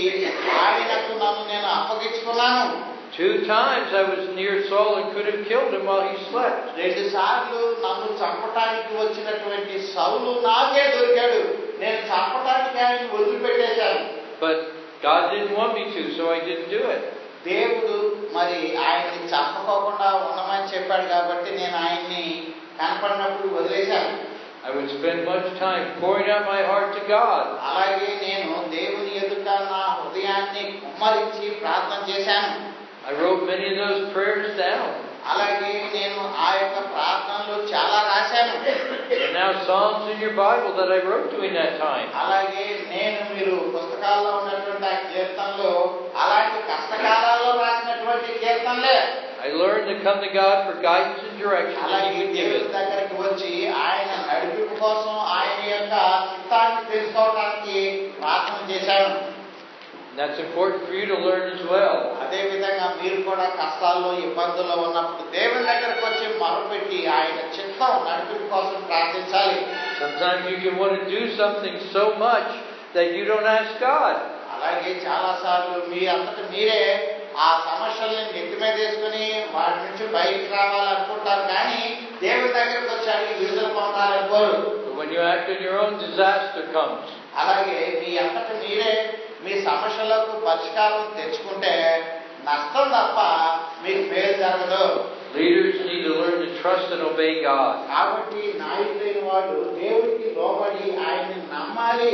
ఆయనకు నన్ను నేను అప్పగించుకున్నాను Two times I was near Saul and could have killed him while he slept. రెండు సార్లు నన్ను చంపటానికి వచ్చినటువంటి సౌలు నాకే దొరికాడు నేను చంపటానికి ఆయన వదిలిపెట్టేశాను But God didn't want me to, so I didn't do it. దేవుడు మరి ఆయన్ని చంపకోకుండా ఉండమని చెప్పాడు కాబట్టి నేను ఆయన్ని కనపడినప్పుడు వదిలేశాను I would spend much time pouring out my heart to God. అలాగే నేను దేవుని ఎదుట నా హృదయాన్ని కుమ్మరించి ప్రార్థన చేశాను I wrote many of those prayers down. అలాగే నేను ఆ యొక్క ప్రార్థనలు చాలా రాశాను There are now Psalms in your Bible that I wrote during that time. అలాగే నేను మీరు పుస్తకాల్లో ఉన్నటువంటి ఆ కీర్తనలు అలాంటి కష్టకాలాల్లో రాసినటువంటి కీర్తనలే I learned to come to God for guidance and direction that అలాగే He would give దేవుని it. దగ్గరికి వచ్చి ఆయన నడిపింపు కోసం ఆయన యొక్క చిత్తాన్ని తెలుసుకోవడానికి ప్రార్థన చేశాను And that's important for you to learn as well. అదే విధంగా మీరు కూడా కష్టాల్లో ఇబ్బందుల్లో ఉన్నప్పుడు దేవుని దగ్గరకు వచ్చి మొరపెట్టి ఆయన చిత్తం నడిపింపు కోసం ప్రార్థించాలి Sometimes you can want to do something so much that you don't ask God. అలాగే చాలా సార్లు మీ అంతట మీరే ఆ సమస్యల్ని నెత్తి మీద వేసుకుని వాటి నుంచి బయటికి రావాలనుకుంటారు కానీ దేవుని దగ్గరకు వచ్చి అడిగి విడుదల పొందాలనుకోరు But when you act on your own, disaster comes. అలాగే మీ అంతట మీరే మీ సమస్యలకు పరిష్కారం తెచ్చుకుంటే నష్టం తప్ప మీకు మేలు జరగదు Leaders need to learn to trust and obey God. కాబట్టి నాయకులైన వాళ్ళు దేవుడికి లోబడి ఆయన్ని నమ్మాలి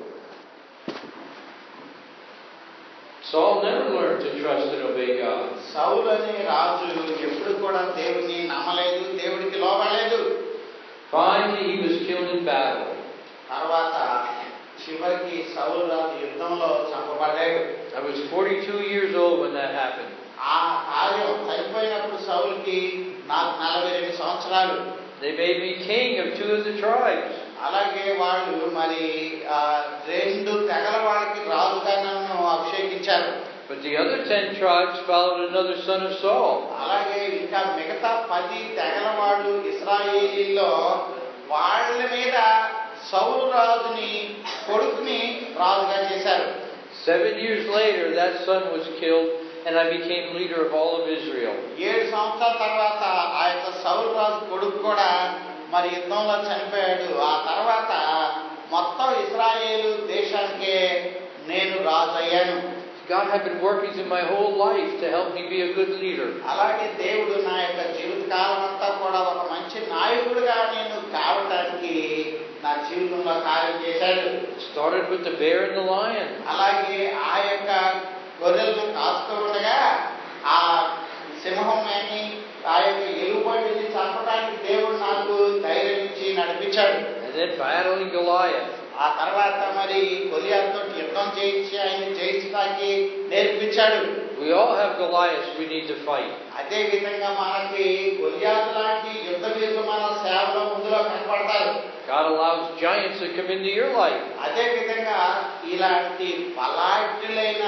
Saul never learned to trust and obey God. సౌలు అనే రాజు ఎప్పుడు కూడా దేవుడిని నమ్మలేదు దేవుడికి లోబడలేదు Finally, he was killed in battle. తర్వాత చివరికి సౌలు రాజు యుద్ధంలో చంపబడ్డాడు I was 42 years old when that happened. ఆ కార్యం చనిపోయినప్పుడు సౌలుకి నాకు నలభై రెండు సంవత్సరాలు They made me king of two of the tribes. అలాగే వాళ్ళు మరి ఆ, రెండు తెగల వాళ్ళకి రాజుగా నన్ను అభిషేకించారు But the other ten tribes followed another son of Saul. అలాగే ఇంకా మిగతా పది తెగల వాళ్ళు ఇస్రాయేలీల్లో వాళ్ళ మీద సౌలు రాజుని కొడుకుని రాజుగా చేశారు Seven years later, that son was killed, and I became leader of all of Israel. ఏడు సంవత్సరాల తర్వాత ఆ యొక్క సౌలు రాజు కొడుకు కూడా మరి యుద్ధంలో చనిపోయాడు ఆ తర్వాత మొత్తం ఇస్రాయేలు దేశానికే నేను రాజు అయ్యాను God had been working through my whole life to help me be a good leader. అలాగే దేవుడు నా యొక్క జీవితకాలం అంతా కూడా ఒక మంచి నాయకుడిగా నేను కావటానికి నా జీవితంలో కార్యం చేశాడు Started with the bear and the lion. అలాగే ఆ యొక్క గొర్రెలను కాస్తూ ఉండగా ఆ సింహం అని ఆ యొక్క ఎలుబడిని చంపడానికి దేవుడు నాకు ధైర్యం ఇచ్చి నడిపించాడు And then battling Goliath. ఆ తర్వాత మరి గొలియాతో యుద్ధం చేయించి ఆయన జయించడానికి నేర్పించాడు We all have Goliaths we need to fight. అదే విధంగా మనకి గొలియాతు లాంటి యుద్ధ వీరులు మన సేవలో ముందులో కనపడతారు God allows giants to come into your life. అదే విధంగా ఇలాంటి బలాఢ్యులైన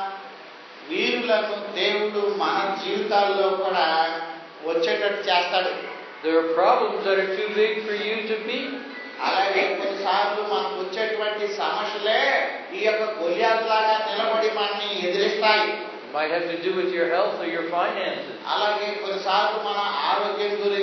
వీరులను దేవుడు మన జీవితాల్లో కూడా వచ్చేటట్టు చేస్తాడు There are problems that are too big for you to beat. అలాగే కొన్నిసార్లు మనకు వచ్చేటువంటి సమస్యలే ఈ యొక్క గొలియాతులాగా నిలబడి మనని ఎదిరిస్తాయి It might have to do with your health or your finances. అలాగే కొన్నిసార్లు మన ఆరోగ్యం గురించి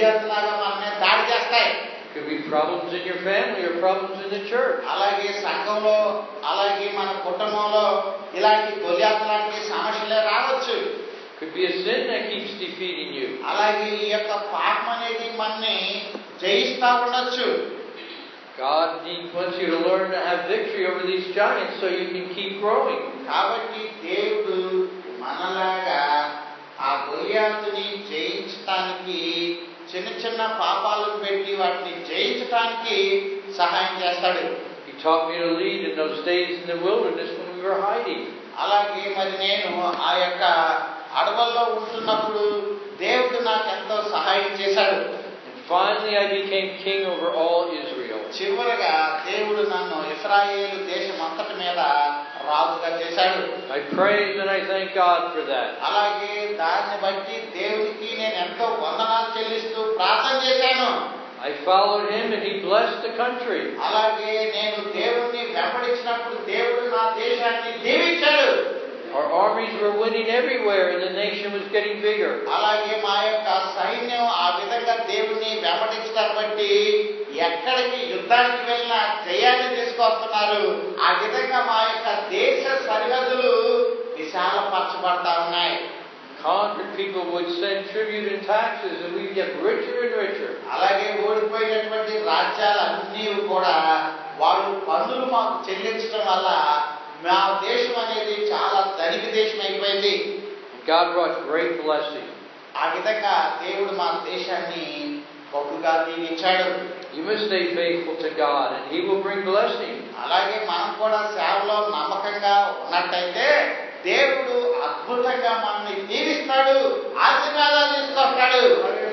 గొలియాతులాగా మన మీద దాడి చేస్తాయి Could be problems in your family or problems in the church. అలాగే సంఘంలో అలాగే మన కుటుంబంలో ఇలాంటి గొలియాతు లాంటి సమస్యలే రావచ్చు Could be a sin that keeps defeating you. అలాగే ఈ యొక్క పాపం అనేది మనని జయిస్తా ఉండొచ్చు God he wants you to learn to have victory over these giants so you can keep growing. కాబట్టి దేవుడు మనలాగా ఆ గొలియాతుని జయించటానికి చిన్న చిన్న పాపాలను పెట్టి వాటిని జయించటానికి సహాయం చేస్తాడు He taught me to lead in those days in the wilderness when we were hiding. అలాగే మరి నేను ఆ యొక్క అడవుల్లో ఉంటున్నప్పుడు దేవుడు నాకు ఎంతో సహాయం చేశాడు And finally I became king over all Israel. చివరగా దేవుడు నన్ను ఇస్రాయేలు దేశం అంతటి మీద రాజుగా చేశాడు I praise and I thank God for that. అలాగే దాన్ని బట్టి దేవునికి నేను ఎంతో వందనాలు చెల్లిస్తూ ప్రార్థన చేశాను I followed him and he blessed the country. అలాగే నేను దేవుణ్ణి వెంబడించినప్పుడు దేవుడు నా దేశాన్ని దీవించాడు Our armies were winning everywhere and the nation was getting bigger. అలాగే మా యొక్క సైన్యం ఆ విధంగా దేవుణ్ణి వెంబడించడాన్ని బట్టి ఎక్కడికి యుద్ధానికి వెళ్ళినా జయాన్ని తీసుకొస్తున్నారు ఆ విధంగా మా యొక్క దేశ సరిహద్దులు విశాలపరచబడతా ఉన్నాయి Conquered people would send tribute and taxes and we'd get richer and richer. అలాగే ఓడిపోయినటువంటి రాజ్యాలన్నీ కూడా వాళ్ళు పన్నులు మాకు చెల్లించడం వల్ల మా దేశం అనేది చాలా ధనిక దేశం అయిపోయింది God brought great blessing. ఆ విధంగా దేవుడు మా దేశాన్ని బహుగా దీవించాడు You must stay faithful to God and he will bring blessing. అలాగే మనం కూడా సేవలో నమ్మకంగా ఉన్నట్టయితే దేవుడు అద్భుతంగా మనల్ని దీవిస్తాడు ఆశీర్వాదాలు తీసుకొస్తాడు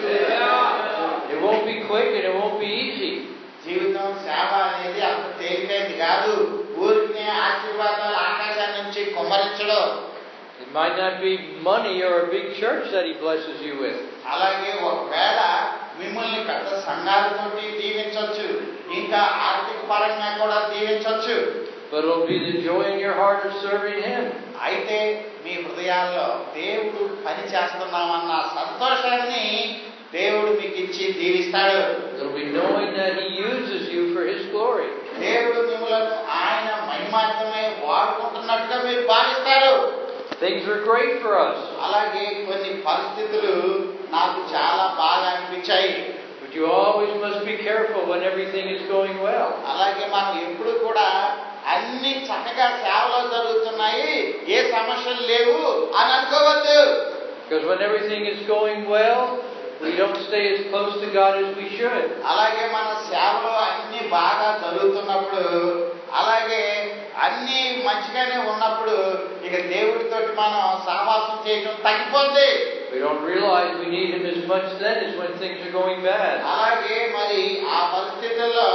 It won't be quick and it won't be easy. జీవితం సేవ అనేది అంత తేలికైంది కాదు ఊరికి ఆశీర్వాదాలు ఆకాశం నుంచి కుమ్మరించడం It might not be money or a big church that he blesses you with. అలాగే ఒకవేళ మిమ్మల్ని పెద్ద సంఘాలతోటి దీవించవచ్చు ఇంకా ఆర్థిక పరంగా కూడా దీవించవచ్చు But it'll be the joy in your heart of serving him. అయితే మీ హృదయాల్లో దేవుడు పని చేస్తున్నామన్న సంతోషాన్ని దేవుడు మీకు ఇచ్చి దీవిస్తాడు It'll be knowing that he uses you for his glory. దేవుడు మిమ్మల్ని ఆయన మహిమార్థమై వాడుకుంటున్నట్టుగా మీరు భావిస్తారు Things are great for us. అలాగే కొన్ని పరిస్థితులు నాకు చాలా బాగా అనిపించాయి But you always must be careful when everything is going well. అలాగే మనం ఎప్పుడు కూడా అన్ని చక్కగా సేవలో జరుగుతున్నాయి ఏ సమస్యలు లేవు అని అనుకోవద్దు Because when everything is going well, we don't stay as close to God as we should. అలాగే మన సేవలో అన్ని బాగా జరుగుతున్నప్పుడు అలాగే అన్ని మంచిగానే ఉన్నప్పుడు ఇక దేవుడితోటి మనం సహవాసం చేయడం తగ్గిపోద్ది We don't realize we need him as much then as when things are going bad. అలాగే మరి ఆ పరిస్థితుల్లో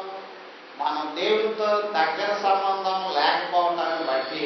మనం దేవుడితో దగ్గర సంబంధం లేకపోవటాన్ని బట్టి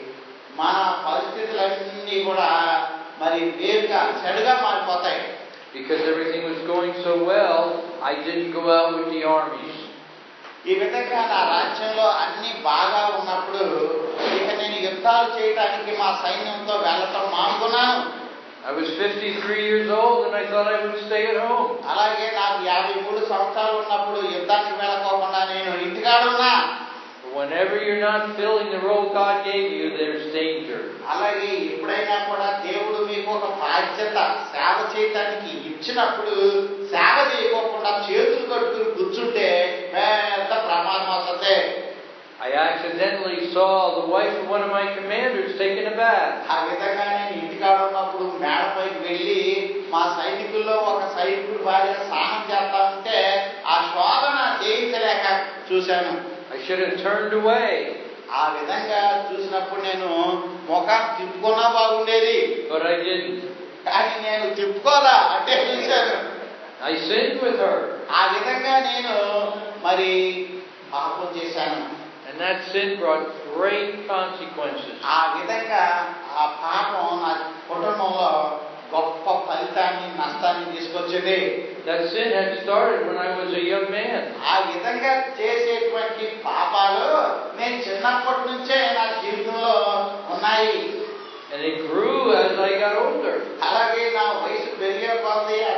మన పరిస్థితులన్నీ కూడా మరి వేరుగా చెడుగా మారిపోతాయి Because everything was going so well, I didn't go out with the armies. ఈ విధంగా నా రాజ్యంలో అన్ని బాగా ఉన్నప్పుడు ఇక నేను యుద్ధాలు చేయడానికి మా సైన్యంతో వెళ్ళటం మానుకున్నాను I was 53 years old and I thought I would stay at home. అలాగే నాకు యాభై మూడు సంవత్సరాలు ఉన్నప్పుడు యుద్ధానికి వెళ్ళకోకుండా నేను ఇంటికాడున్నా But whenever you're not filling the role God gave you, there's danger. అలాగే ఎప్పుడైనా కూడా దేవుడు మీకు ఒక బాధ్యత సేవ చేయటానికి ఇచ్చినప్పుడు సేవ చేయకోకుండా చేతులు కట్టుకుని కూర్చుంటే పెద్ద ప్రమాదం వస్తుంది I accidentally saw the wife of one of my commanders taking a bath. ఆ విధంగా నేను ఇంటికాడ ఉన్నప్పుడు మేడపైకి వెళ్ళి మా సైనికుల్లో ఒక సైనికుడి భార్య స్నానం చేస్తా ఉంటే ఆ శోధన జయించలేక చూశాను I should have turned away. ఆ విధంగా చూసినప్పుడు నేను ముఖాన్ని తిప్పుకున్నా బాగుండేది But I didn't. కానీ నేను తిప్పుకోదా అంటే చూశాను I sinned with her. ఆ విధంగా నేను మరి పాపం చేశాను And that sin brought great consequences. ఆ విధంగా ఆ పాపం నా కుటుంబంలో గొప్ప ఫలితాన్ని నష్టాన్ని తీసుకొచ్చింది That sin had started when I was a young man. ఆ విధంగా చేసేటువంటి పాపాలు నేను చిన్నప్పటి నుంచే నా జీవితంలో ఉన్నాయి And it grew as I got older. అలాగే నా వయసు పెరిగే కొలది ఆ చిన్న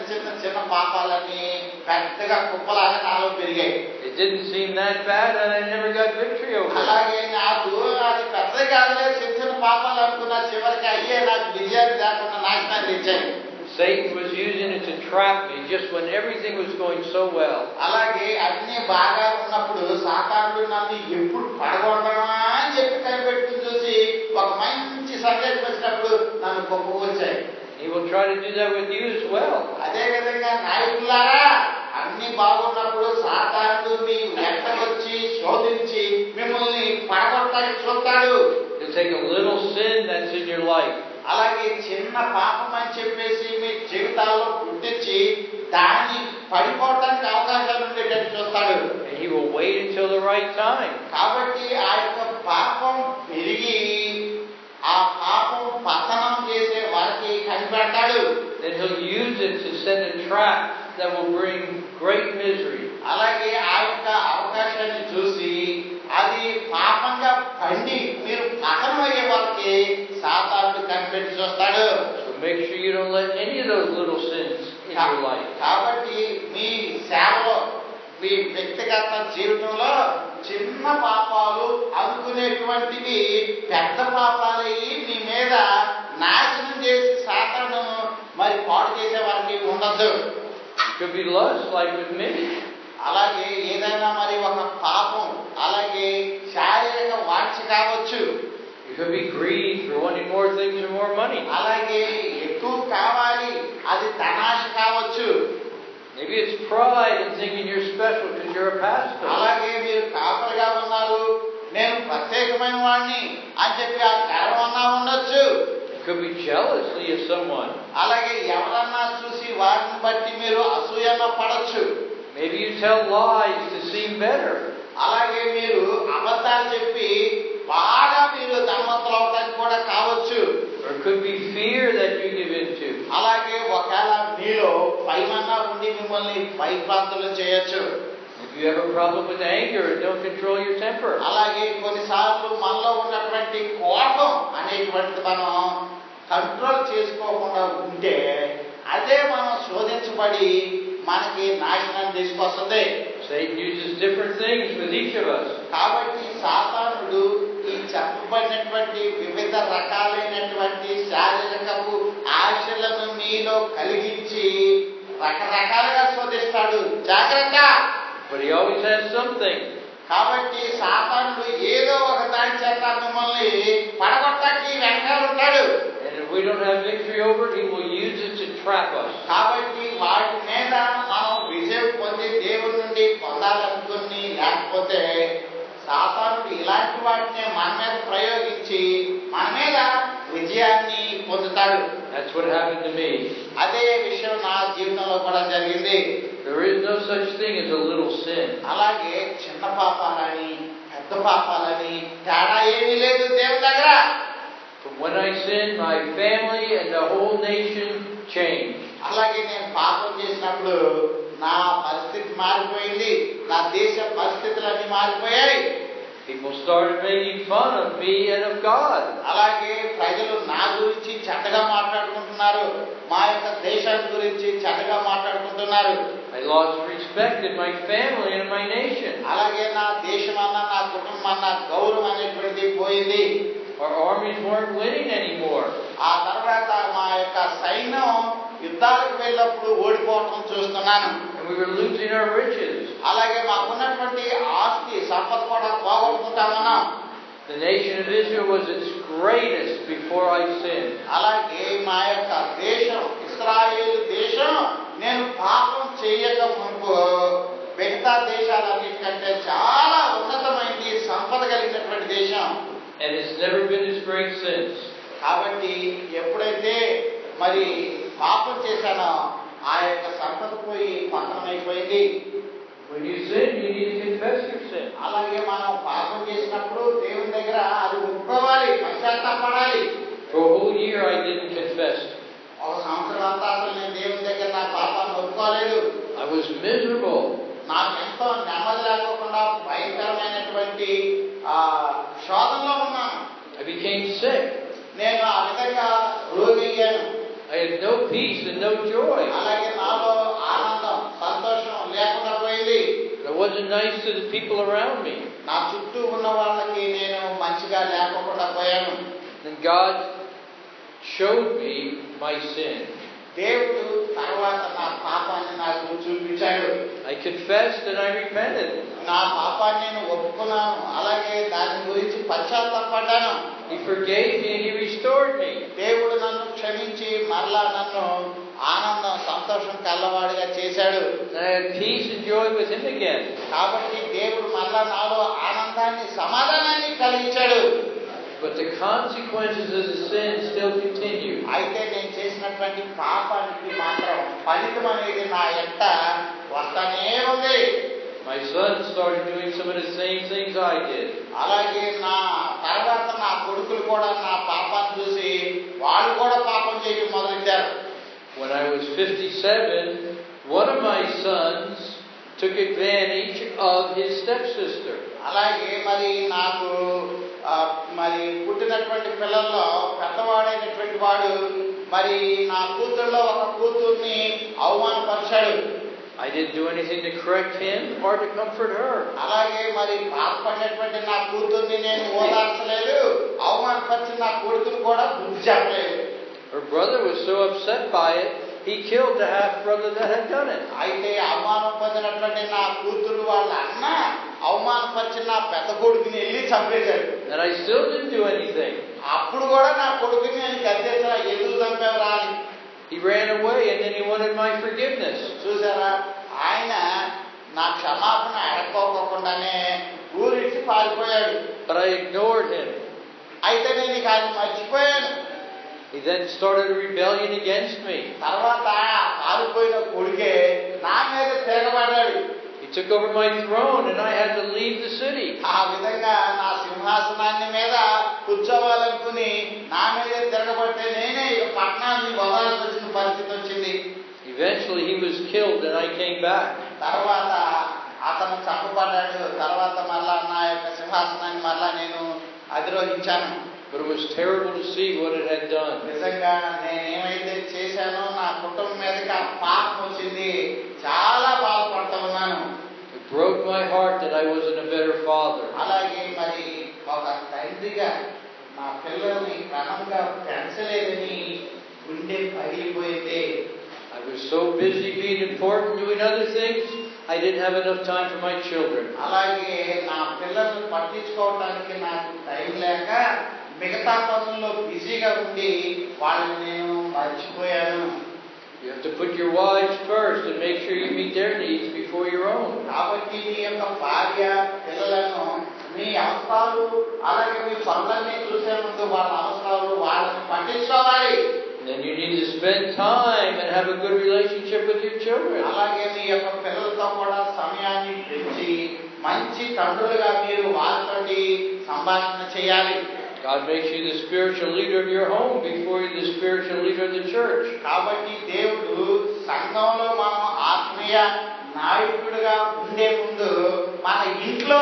చిన్న చిన్న పాపాలన్నీ పెద్దగా కుప్పలాగా నాలో పెరిగాయి It didn't seem that bad, and I never got victory over it. అలాగే నాకు అది పెద్ద కాదులే చిన్న చిన్న పాపాలు అనుకున్న చివరికి అయ్యే నాకు విజయాన్ని లేకుండా నాశనాన్ని ఇచ్చాయి Satan was using it to trap me just when everything was going so well. అలాగే అన్ని బాగా ఉన్నప్పుడు సాతానుడు నన్ను ఎప్పుడు పడగొడదామా అని చెప్పి కనిపెట్టుకుని చూసి ఒక మంచి సందేశం వచ్చినప్పుడు నన్ను గొప్పకొచ్చాయి He will try to do that with you as well. అదే విధంగా నాయకులారా అన్ని బాగున్నప్పుడు సాతానుడు మీ వెంట వచ్చి శోధించి మిమ్మల్ని పడగొట్టడానికి చూస్తాడు He'll take a little sin that's in your life అలాగే చిన్న పాపం అని చెప్పేసి మీ జీవితాల్లో పుట్టించి దాన్ని పడిపోవడానికి అవకాశాలు ఉండేటట్టు చూస్తాడు and he will wait until the right time. కాబట్టి ఆ యొక్క పాపం పెరిగి ఆ పాపం పతనం చేసే వారికి కనిపెడతాడు Then he'll use it to send a trap that will bring great misery. అలాగే ఆ యొక్క అవకాశాన్ని చూసి అది పాపంగా పండి మీరు పతనం అయ్యే వారికి సాతానుడు కనిపెట్టి చూస్తాడు So make sure you don't let any of those little sins in your life. కాబట్టి మీ సేవలో మీ వ్యక్తిగత జీవితంలో చిన్న పాపాలు అనుకునేటువంటివి పెద్ద పాపాలయ్యి మీ మీద నాశనం చేసి సాతాను మరి పాడు చేసే వారికి ఉండద్దు It could be lust, like with me. అలాగే ఏదైనా మరి ఒక పాపం అలాగే శారీరక వాంఛ కావచ్చు It could be greed for wanting more things or more money. అలాగే ఎక్కువ కావాలి అది ధనాశ కావచ్చు Maybe it's pride in thinking you're special because you're a pastor. అలాగే మీరు కాపరిగా ఉన్నారు నేను ప్రత్యేకమైన వాడిని అని చెప్పి ఆ గర్వన్నా ఉండొచ్చు It could be jealousy of someone. అలాగే ఎవరన్నా చూసి వారిని బట్టి మీరు అసూయన్న పడచ్చు Maybe you tell lies to seem better. అలాగే మీరు అబద్ధాలు చెప్పి బాగా మీరు ధనవంతులు అవడానికి కూడా కావచ్చు Or it could be fear that you give into. అలాగే ఒకవేళ మీలో భయమన్నా ఉండి మిమ్మల్ని భయప్రాంతులు చేయొచ్చు If you have a problem with anger and don't control your temper. అలాగే కొన్నిసార్లు మనలో ఉన్నటువంటి కోపం అనేటువంటిది మనం కంట్రోల్ చేసుకోకుండా ఉంటే అదే మనం శోధించబడి మనకి నాశనం తీసుకొస్తుంది Satan uses different things with each of us. కాబట్టి సాతానుడు ఈ చెప్పబడినటువంటి వివిధ రకాలైనటువంటి శారీరకపు ఆశలను మీలో కలిగించి రకరకాలుగా శోధిస్తాడు జాగ్రత్త But he always has something. కాబట్టి సాతానుడు ఏదో ఒక దాని చేత మిమ్మల్ని పడగొట్టడానికి వెనకాల ఉంటాడు And if we don't have victory over it, he will use it to trap us. కాబట్టి వాటి మీద మనం విజయం పొంది దేవుడి నుండి పొందాలనుకుని లేకపోతే సాతానుడు ఇలాంటి వాటిని మన మీద ప్రయోగించి మన మీద విజయాన్ని పొందుతాడు That's what happened to me. అదే విషయం నా జీవితంలో కూడా జరిగింది There is no such thing as a little sin. అలాగే చిన్న పాపాలని పెద్ద పాపాలని తేడా ఏమీ లేదు దేవుని దగ్గర From when I sinned, my family and the whole nation changed. అలాగే నేను పాపం చేసినప్పుడు నా పరిస్థితి మారిపోయింది నా దేశ పరిస్థితులన్నీ మారిపోయాయి People started making fun of me and of God. అలాగే ప్రజలు నా గురించి చెడ్డగా మాట్లాడుకుంటున్నారు మా యొక్క దేశాన్ని గురించి చెడ్డగా మాట్లాడుకుంటున్నారు I lost respect in my family and my nation. అలాగే నా దేశం అన్న నా కుటుంబం అన్న గౌరవం అనేటువంటిది పోయింది Our armies weren't winning anymore. ఆ తర్వాత మా యొక్క సైన్యం యుద్ధాలకు వెళ్ళినప్పుడు ఓడిపోవటం చూస్తున్నాను And we were losing our riches. అలాగే మాకున్నటువంటి ఆస్తి సంపద కూడా పోగొట్టుకుంటామన్నాం The nation of Israel was its greatest before I sinned. అలాగే మా యొక్క దేశం ఇస్రాయేల్ దేశం నేను పాపం చేయక మునుపు మిగతా దేశాలన్నిటికంటే చాలా ఉన్నతమైనది సంపద కలిగినటువంటి దేశం And it's never been as great since. కాబట్టి ఎప్పుడైతే మరి పాపం చేశానో ఆ యొక్క సంపద పోయి పతనమైపోయింది When you sin, you need to confess your sin. అలాగే మనం పాపం చేసినప్పుడు దేవుని దగ్గర అది ఒప్పుకోవాలి పశ్చాత్తాపడాలి For a whole year, I didn't confess. ఒక సంవత్సరం అంతా అసలు నేను దేవుని దగ్గర నా పాపాన్ని ఒప్పుకోలేదు I was miserable. నాకు ఎంతో నెమ్మది లేకోకుండా భయంకరమైనటువంటి ఆ శోధనలో ఉన్నాను I became sick. నేను ఆ విధంగా రోగి అయ్యాను I had no peace and no joy. అలాగే నాలో ఆనందం సంతోషం లేకుండా పోయింది I wasn't nice to the people around me. నా చుట్టూ ఉన్న వాళ్ళకి నేను మంచిగా లేకుండా పోయాను And God showed me my sin. దేవుడు తర్వాత నా పాపాన్ని నాకు చూపించాడు I confessed and I repented. నా పాపాన్ని నేను ఒప్పుకున్నాను అలాగే దాని గురించి పశ్చాత్తాపడ్డాను He forgave me and He restored me. దేవుడు నన్ను క్షమించి మరలా నన్ను ఆనందం సంతోషం కల్లవాడిగా చేశాడు And I had peace and joy with Him again. కాబట్టి దేవుడు మరలా నాలో ఆనందాన్ని సమాధానాన్ని కలిగించాడు But the consequences of the sin still continue. అయితే నేను చేసినటువంటి పాపానికి మాత్రం ఫలితం అనేది నా ఎంట వస్తానే ఉంది My son started doing some of the same things I did. అలాగే నా తర్వాత నా కొడుకులు కూడా నా పాపాన్ని చూసి వాళ్ళు కూడా పాపం చేయడం మొదలెట్టారు When I was 57, one of my sons took advantage of his stepsister. అలాగే మరి నాకు ఆ, మరి పుట్టినటువంటి పిల్లల్లో పెద్దవాడైనటువంటి వాడు మరి నా కూతుళ్ళలో ఒక కూతుర్ని అవమానపరిచాడు I didn't do anything to correct him or to comfort her. అలాగే మరి బాధపడినటువంటి నా కూతుర్ని నేను ఓదార్చలేదు అవమానపరిచిన నా కొడుకుని కూడా బుద్ధి చెప్పలేదు Her brother was so upset by it, he killed the half brother that had done it. అయితే అవమానం పొందినటువంటి నా కూతురు వాళ్ళ అన్న అవమానపరిచిన నా పెద్ద కొడుకుని వెళ్ళి చంపేశాడు And I still didn't do anything. అప్పుడు కూడా నా కొడుకుని నేను గద్దెసరా ఎందుకు చంపేవరా అని He ran away and then he wanted my forgiveness. చూసారా ఆయన నా క్షమాపణ అడక్కోకుండానే ఊరిచ్చి పారిపోయాడు But I ignored him. అయితే నేను ఇక ఆయన మర్చిపోయాను He then started a rebellion against me. తర్వాత ఆ పారిపోయిన కొడుకే నా మీద తిరగబడ్డాడు He took over my throne and I had to leave the city. ఆ విధంగా నా సింహాసనాన్ని మీద కూర్చోవాలనుకుని నా మీదే తిరగబడితే నేనే ఇక పట్టణాన్ని వదలాల్సి వచ్చిన పరిస్థితి వచ్చింది Eventually he was killed and I came back. తర్వాత అతను చంపబడ్డాడు తర్వాత మరలా నా యొక్క సింహాసనాన్ని మరలా నేను అధిరోహించాను But it was terrible to see what it had done. నిజంగా నేను ఏమైతే చేశానో నా కుటుంబం మీదకి ఆ పాపం వచ్చింది చాలా బాధపడుతూ ఉన్నాను It broke my heart that I wasn't a better father. అలాగే మరి ఒక తండ్రిగా నా పిల్లల్ని క్రమంగా పెంచలేదని గుండె పగిలిపోయింది I was so busy being important, doing other things, I didn't have enough time for my children. అలాగే నా పిల్లల్ని పట్టించుకోవడానికి నాకు టైం లేక మిగతా పనుల్లో బిజీగా ఉండి వాళ్ళని నేను మర్చిపోయాను You have to put your wives first and make sure you meet their needs before your own. కాబట్టి మీ యొక్క భార్య పిల్లలను మీ అవసరాలు అలాగే మీ పనులన్నీ చూసే ముందు వాళ్ళ అవసరాలు వాళ్ళని పట్టించుకోవాలి And then you need to spend time and have a good relationship with your children. అలాగే మీ యొక్క పిల్లలతో కూడా సమయాన్ని పెంచి మంచి తండ్రులుగా మీరు వారితోటి సంభాషణ చేయాలి God makes you the spiritual leader of your home before you're the spiritual leader of the church. కాబట్టి దేవుడు సంఘంలో మనం ఆత్మీయ నాయకుడిగా ఉండే ముందు మన ఇంట్లో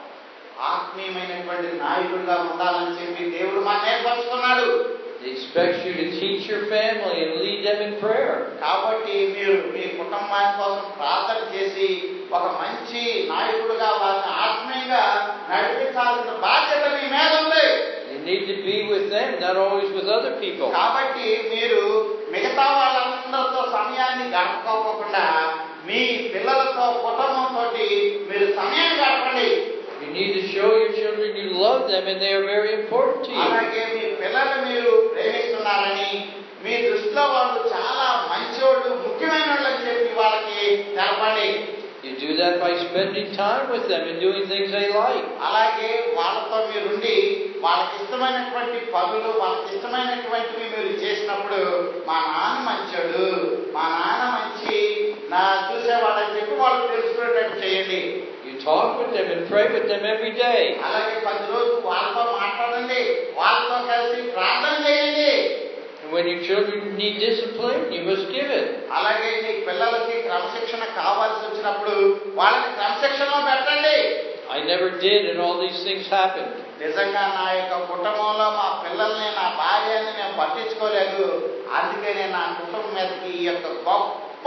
ఆత్మీయమైనటువంటి నాయకుడిగా ఉండాలని చెప్పి దేవుడు మన నేర్పరుచుకున్నాడు He expects you to teach your family and lead them in prayer. కాబట్టి మీరు మీ కుటుంబాని కోసం ప్రార్థన చేసి ఒక మంచి నాయకుడిగా వారిని ఆత్మీయంగా నడిపించాల్సిన బాధ్యత మీ మీద ఉంది You need to be with them, not always with other people. కాబట్టి మీరు మిగతా వాళ్ళందరితో సమయాన్ని గడపకోకుండా మీ పిల్లలతో కుటుంబంతో మీరు సమయాన్ని గడపండి You need to show your children you love them and they are very important to you. అలాగే మీ పిల్లలు మీరు ప్రేమిస్తున్నారని మీ దృష్టిలో వాళ్ళు చాలా మంచోళ్ళు ముఖ్యమైన వాళ్ళు అని చెప్పి వాళ్ళకి తెలపండి You do that by spending time with them and doing things they like. అలాగే వాళ్ళతో మీరుండి వాళ్ళకి ఇష్టమైనటువంటి పనులు వాళ్ళకి ఇష్టమైనటువంటివి మీరు చేసినప్పుడు మా నాన్న మంచోడు మా నాన్న మంచి నా చూసేవాడని చెప్పి వాళ్ళు తెలుసుకునేటట్టు చేయండి You talk with them and pray with them every day. అలాగే పది రోజులు వాళ్ళతో మాట్లాడండి వాళ్ళతో కలిసి ప్రార్థన చేయండి And when your children need discipline, you must give it. అలాగే మీ పిల్లలకి క్రమశిక్షణ కావాల్సి వచ్చినప్పుడు వాళ్ళని క్రమశిక్షణలో పెట్టండి I never did, and all these things happened. నిజంగా నా యొక్క కుటుంబంలో మా పిల్లల్ని నా భార్యని నేను పట్టించుకోలేదు అందుకే నేను నా కుటుంబం మీదకి ఈ యొక్క గొప్ప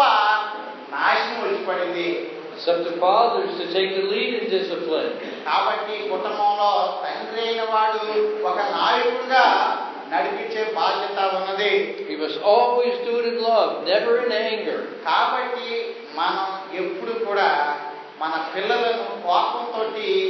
నాశనం వచ్చి పడింది It's up to fathers to take the lead in discipline. కాబట్టి కుటుంబంలో తండ్రి అయిన వాడు ఒక నాయకుడిగా నడిపించే బాధ్యత ఉన్నది He must always do it in love, never in anger. కాబట్టి మనం ఎప్పుడు కూడా మన పిల్లలను కోపంతో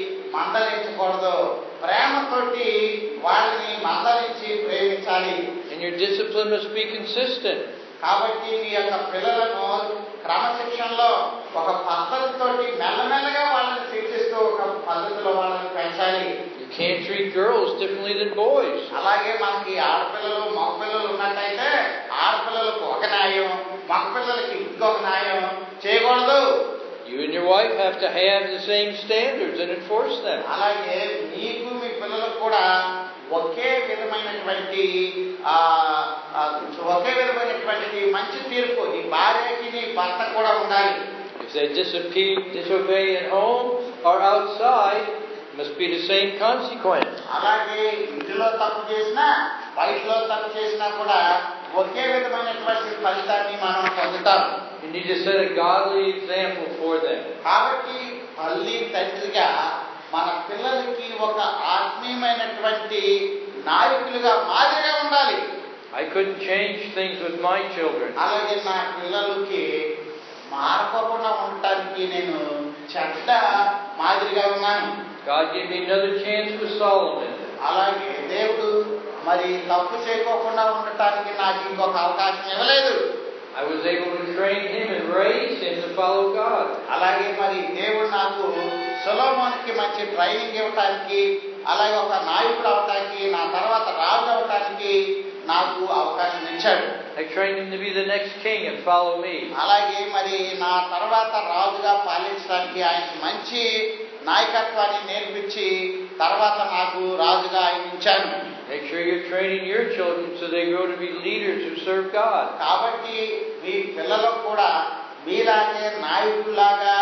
మందలించకూడదు ప్రేమతోటి వాళ్ళని మందలించి ప్రేమించాలి And your discipline must be consistent. కాబట్టి మీ యొక్క పిల్లలను క్రమశిక్షణలో ఒక పద్ధతితోటి మెల్లమెల్లగా వాళ్ళని శిక్షిస్తూ ఒక పద్ధతిలో వాళ్ళని పెంచాలి You can't treat girls differently than boys. అలాగే మనకి ఆడపిల్లలు మగపిల్లలు ఉన్నట్టయితే ఆడపిల్లలకు ఒక న్యాయం మగపిల్లలకి ఇంకొక న్యాయం చేయకూడదు You and your wife have to have the same standards and enforce them. అలాగే మీకు మీ పిల్లలకు కూడా ఒకే విధమైనటువంటి ఆ, ఆ, ఒకే విధమైనటువంటి మంచి తీర్పు నీ భార్యకి నీ భర్త కూడా ఉండాలి If they disobey, disobey at home or outside, must be the same consequence. అలాగే ఇంటిలో తప్పు చేసినా బయటలో తప్పు చేసినా కూడా ఒకే విధమైనటువంటి ఫలితాన్ని మనం పొందుతాం You need to set a godly example for them. కాబట్టి తల్లి తండ్రిగా మన పిల్లలకి ఒక ఆత్మీయమైనటువంటి నాయకులుగా మాదిరిగా ఉండాలి I couldn't change things with my children. అలాగే నా పిల్లలకి మారకోకుండా ఉండటానికి నేను చెడ్డ మాదిరిగా ఉన్నాను God gave me another chance with Solomon. అలాగే దేవుడు మరి తప్పు చేయకోకుండా ఉండటానికి నాకు ఇంకొక అవకాశం ఇవ్వలేదు I was able to train him and raise him to follow God. అలాగే మరి దేవుడు నాకు సులోమోనికి మంచి ట్రైనింగ్ ఇవ్వటానికి అలాగే ఒక నాయకుడు అవటానికి నా తర్వాత రాజు అవటానికి నాకు అవకాశం ఇచ్చాడు I trained him to be the next king and follow me. అలాగే మరి నా తర్వాత రాజుగా పాలించడానికి ఆయన మంచి నాయకత్వాన్ని నేర్పించి తర్వాత నాకు రాజుగా ఆయన ఇచ్చాను Make sure you're training your children so they grow to be leaders who serve God. కాబట్టి మీ పిల్లలకు కూడా మీలాగే నాయకుల్లాగా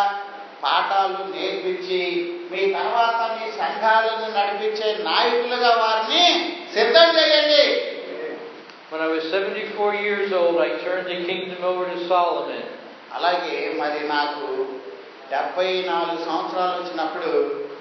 పాఠాలు నేర్పించి మీ తర్వాత మీ సంఘాలను నడిపించే నాయకులుగా వారిని సిద్ధం చేయండి When I was 74 years old, I turned the kingdom over to Solomon. అలాగే మరి నాకు డెబ్బై నాలుగు సంవత్సరాలు వచ్చినప్పుడు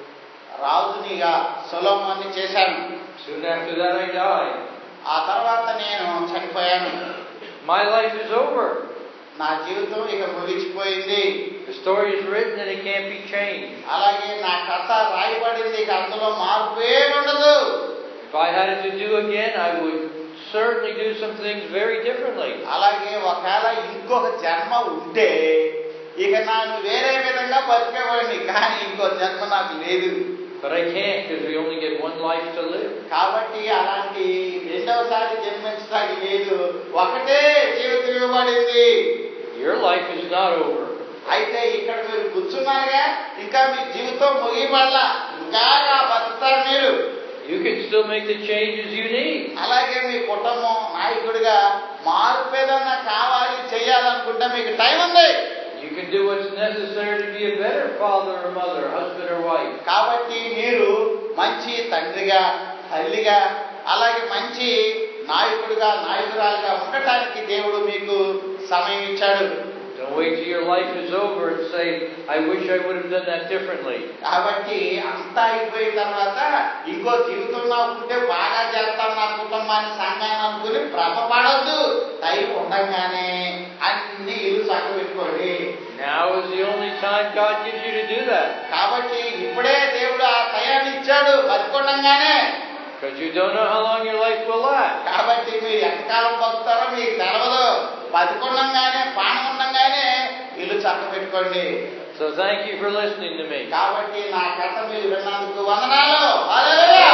రాజునిగా సులభాన్ని చేశాను Soon after that, I died. ఆ తర్వాత నేను చనిపోయాను My life is over. నా జీవితం ఇక ముగిసిపోయింది The story is written and it can't be changed. అలాగే నా కథ రాయబడింది ఇక అందులో మార్పు ఏమి ఉండదు If I had it to do again, I would certainly do some things very differently. అలాగే ఒకవేళ ఇంకొక జన్మ ఉంటే ఇక ನಾನು వేరే విధంగా బతికేవాడిని కానీ ఇంకో జన్మ నాకు లేదు But I can't because we only get one life to live. కాబట్టి అలాంటి రెండవసారి జన్మించడానికి లేదు ఒకటే జీవితం ఇవ్వబడింది Your life is not over. అయితే ఇక్కడ మీరు కూర్చున్నారుగా ఇంకా మీ జీవితం ముగియబడలా ఇంకా బతుకుతారు మీరు You can still make the changes you need. అలాగే మీ కుటుంబం నాయకుడిగా మార్పు ఏదన్నా కావాలి చేయాలనుకుంటే మీకు టైం ఉంది You can do what's necessary to be a better father or mother, husband or wife. కాబట్టి మీరు మంచి తండ్రిగా తల్లిగా అలాగే మంచి నాయకుడిగా నాయకురాలుగా ఉండటానికి దేవుడు మీకు సమయం ఇచ్చాడు Don't wait till your life is over and say, I wish I would have done that differently. కాబట్టి అంతా అయిపోయిన తర్వాత ఇంకో జీవితం నాకు ఉంటే బాగా చేస్తాను నా కుటుంబాన్ని సంఘాన్ని అనుకుని భ్రమపడద్దు టైం ఉండగానే అన్ని ఇల్లు చక్కబెట్టుకోండి Now is the only time God gives you to do that. కాబట్టి ఇప్పుడే దేవుడు ఆ టయాన్ని ఇచ్చాడు బతికొండంగానే Because you don't know how long your life will last. కాబట్టి మీరు ఎంతకాలం బతుకుతారో మీకు తెలవదు బతికొండంగానే పానం ఉండంగానే ఇల్లు చక్కబెట్టుకోండి So thank you for listening to me. కాబట్టి నా కథ మీరు విన్నందుకు వందనాలు హల్లెలూయా.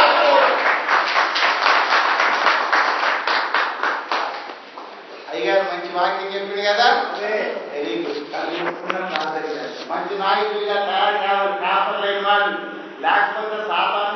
అయ్యగారు మంచి వాక్యం చెప్పింది కదా వెరీ గుడ్ మంచి నాయకుడిగా తయారు కావాలి కాపర్ లేని వాళ్ళు లేకపోతే సాధారణ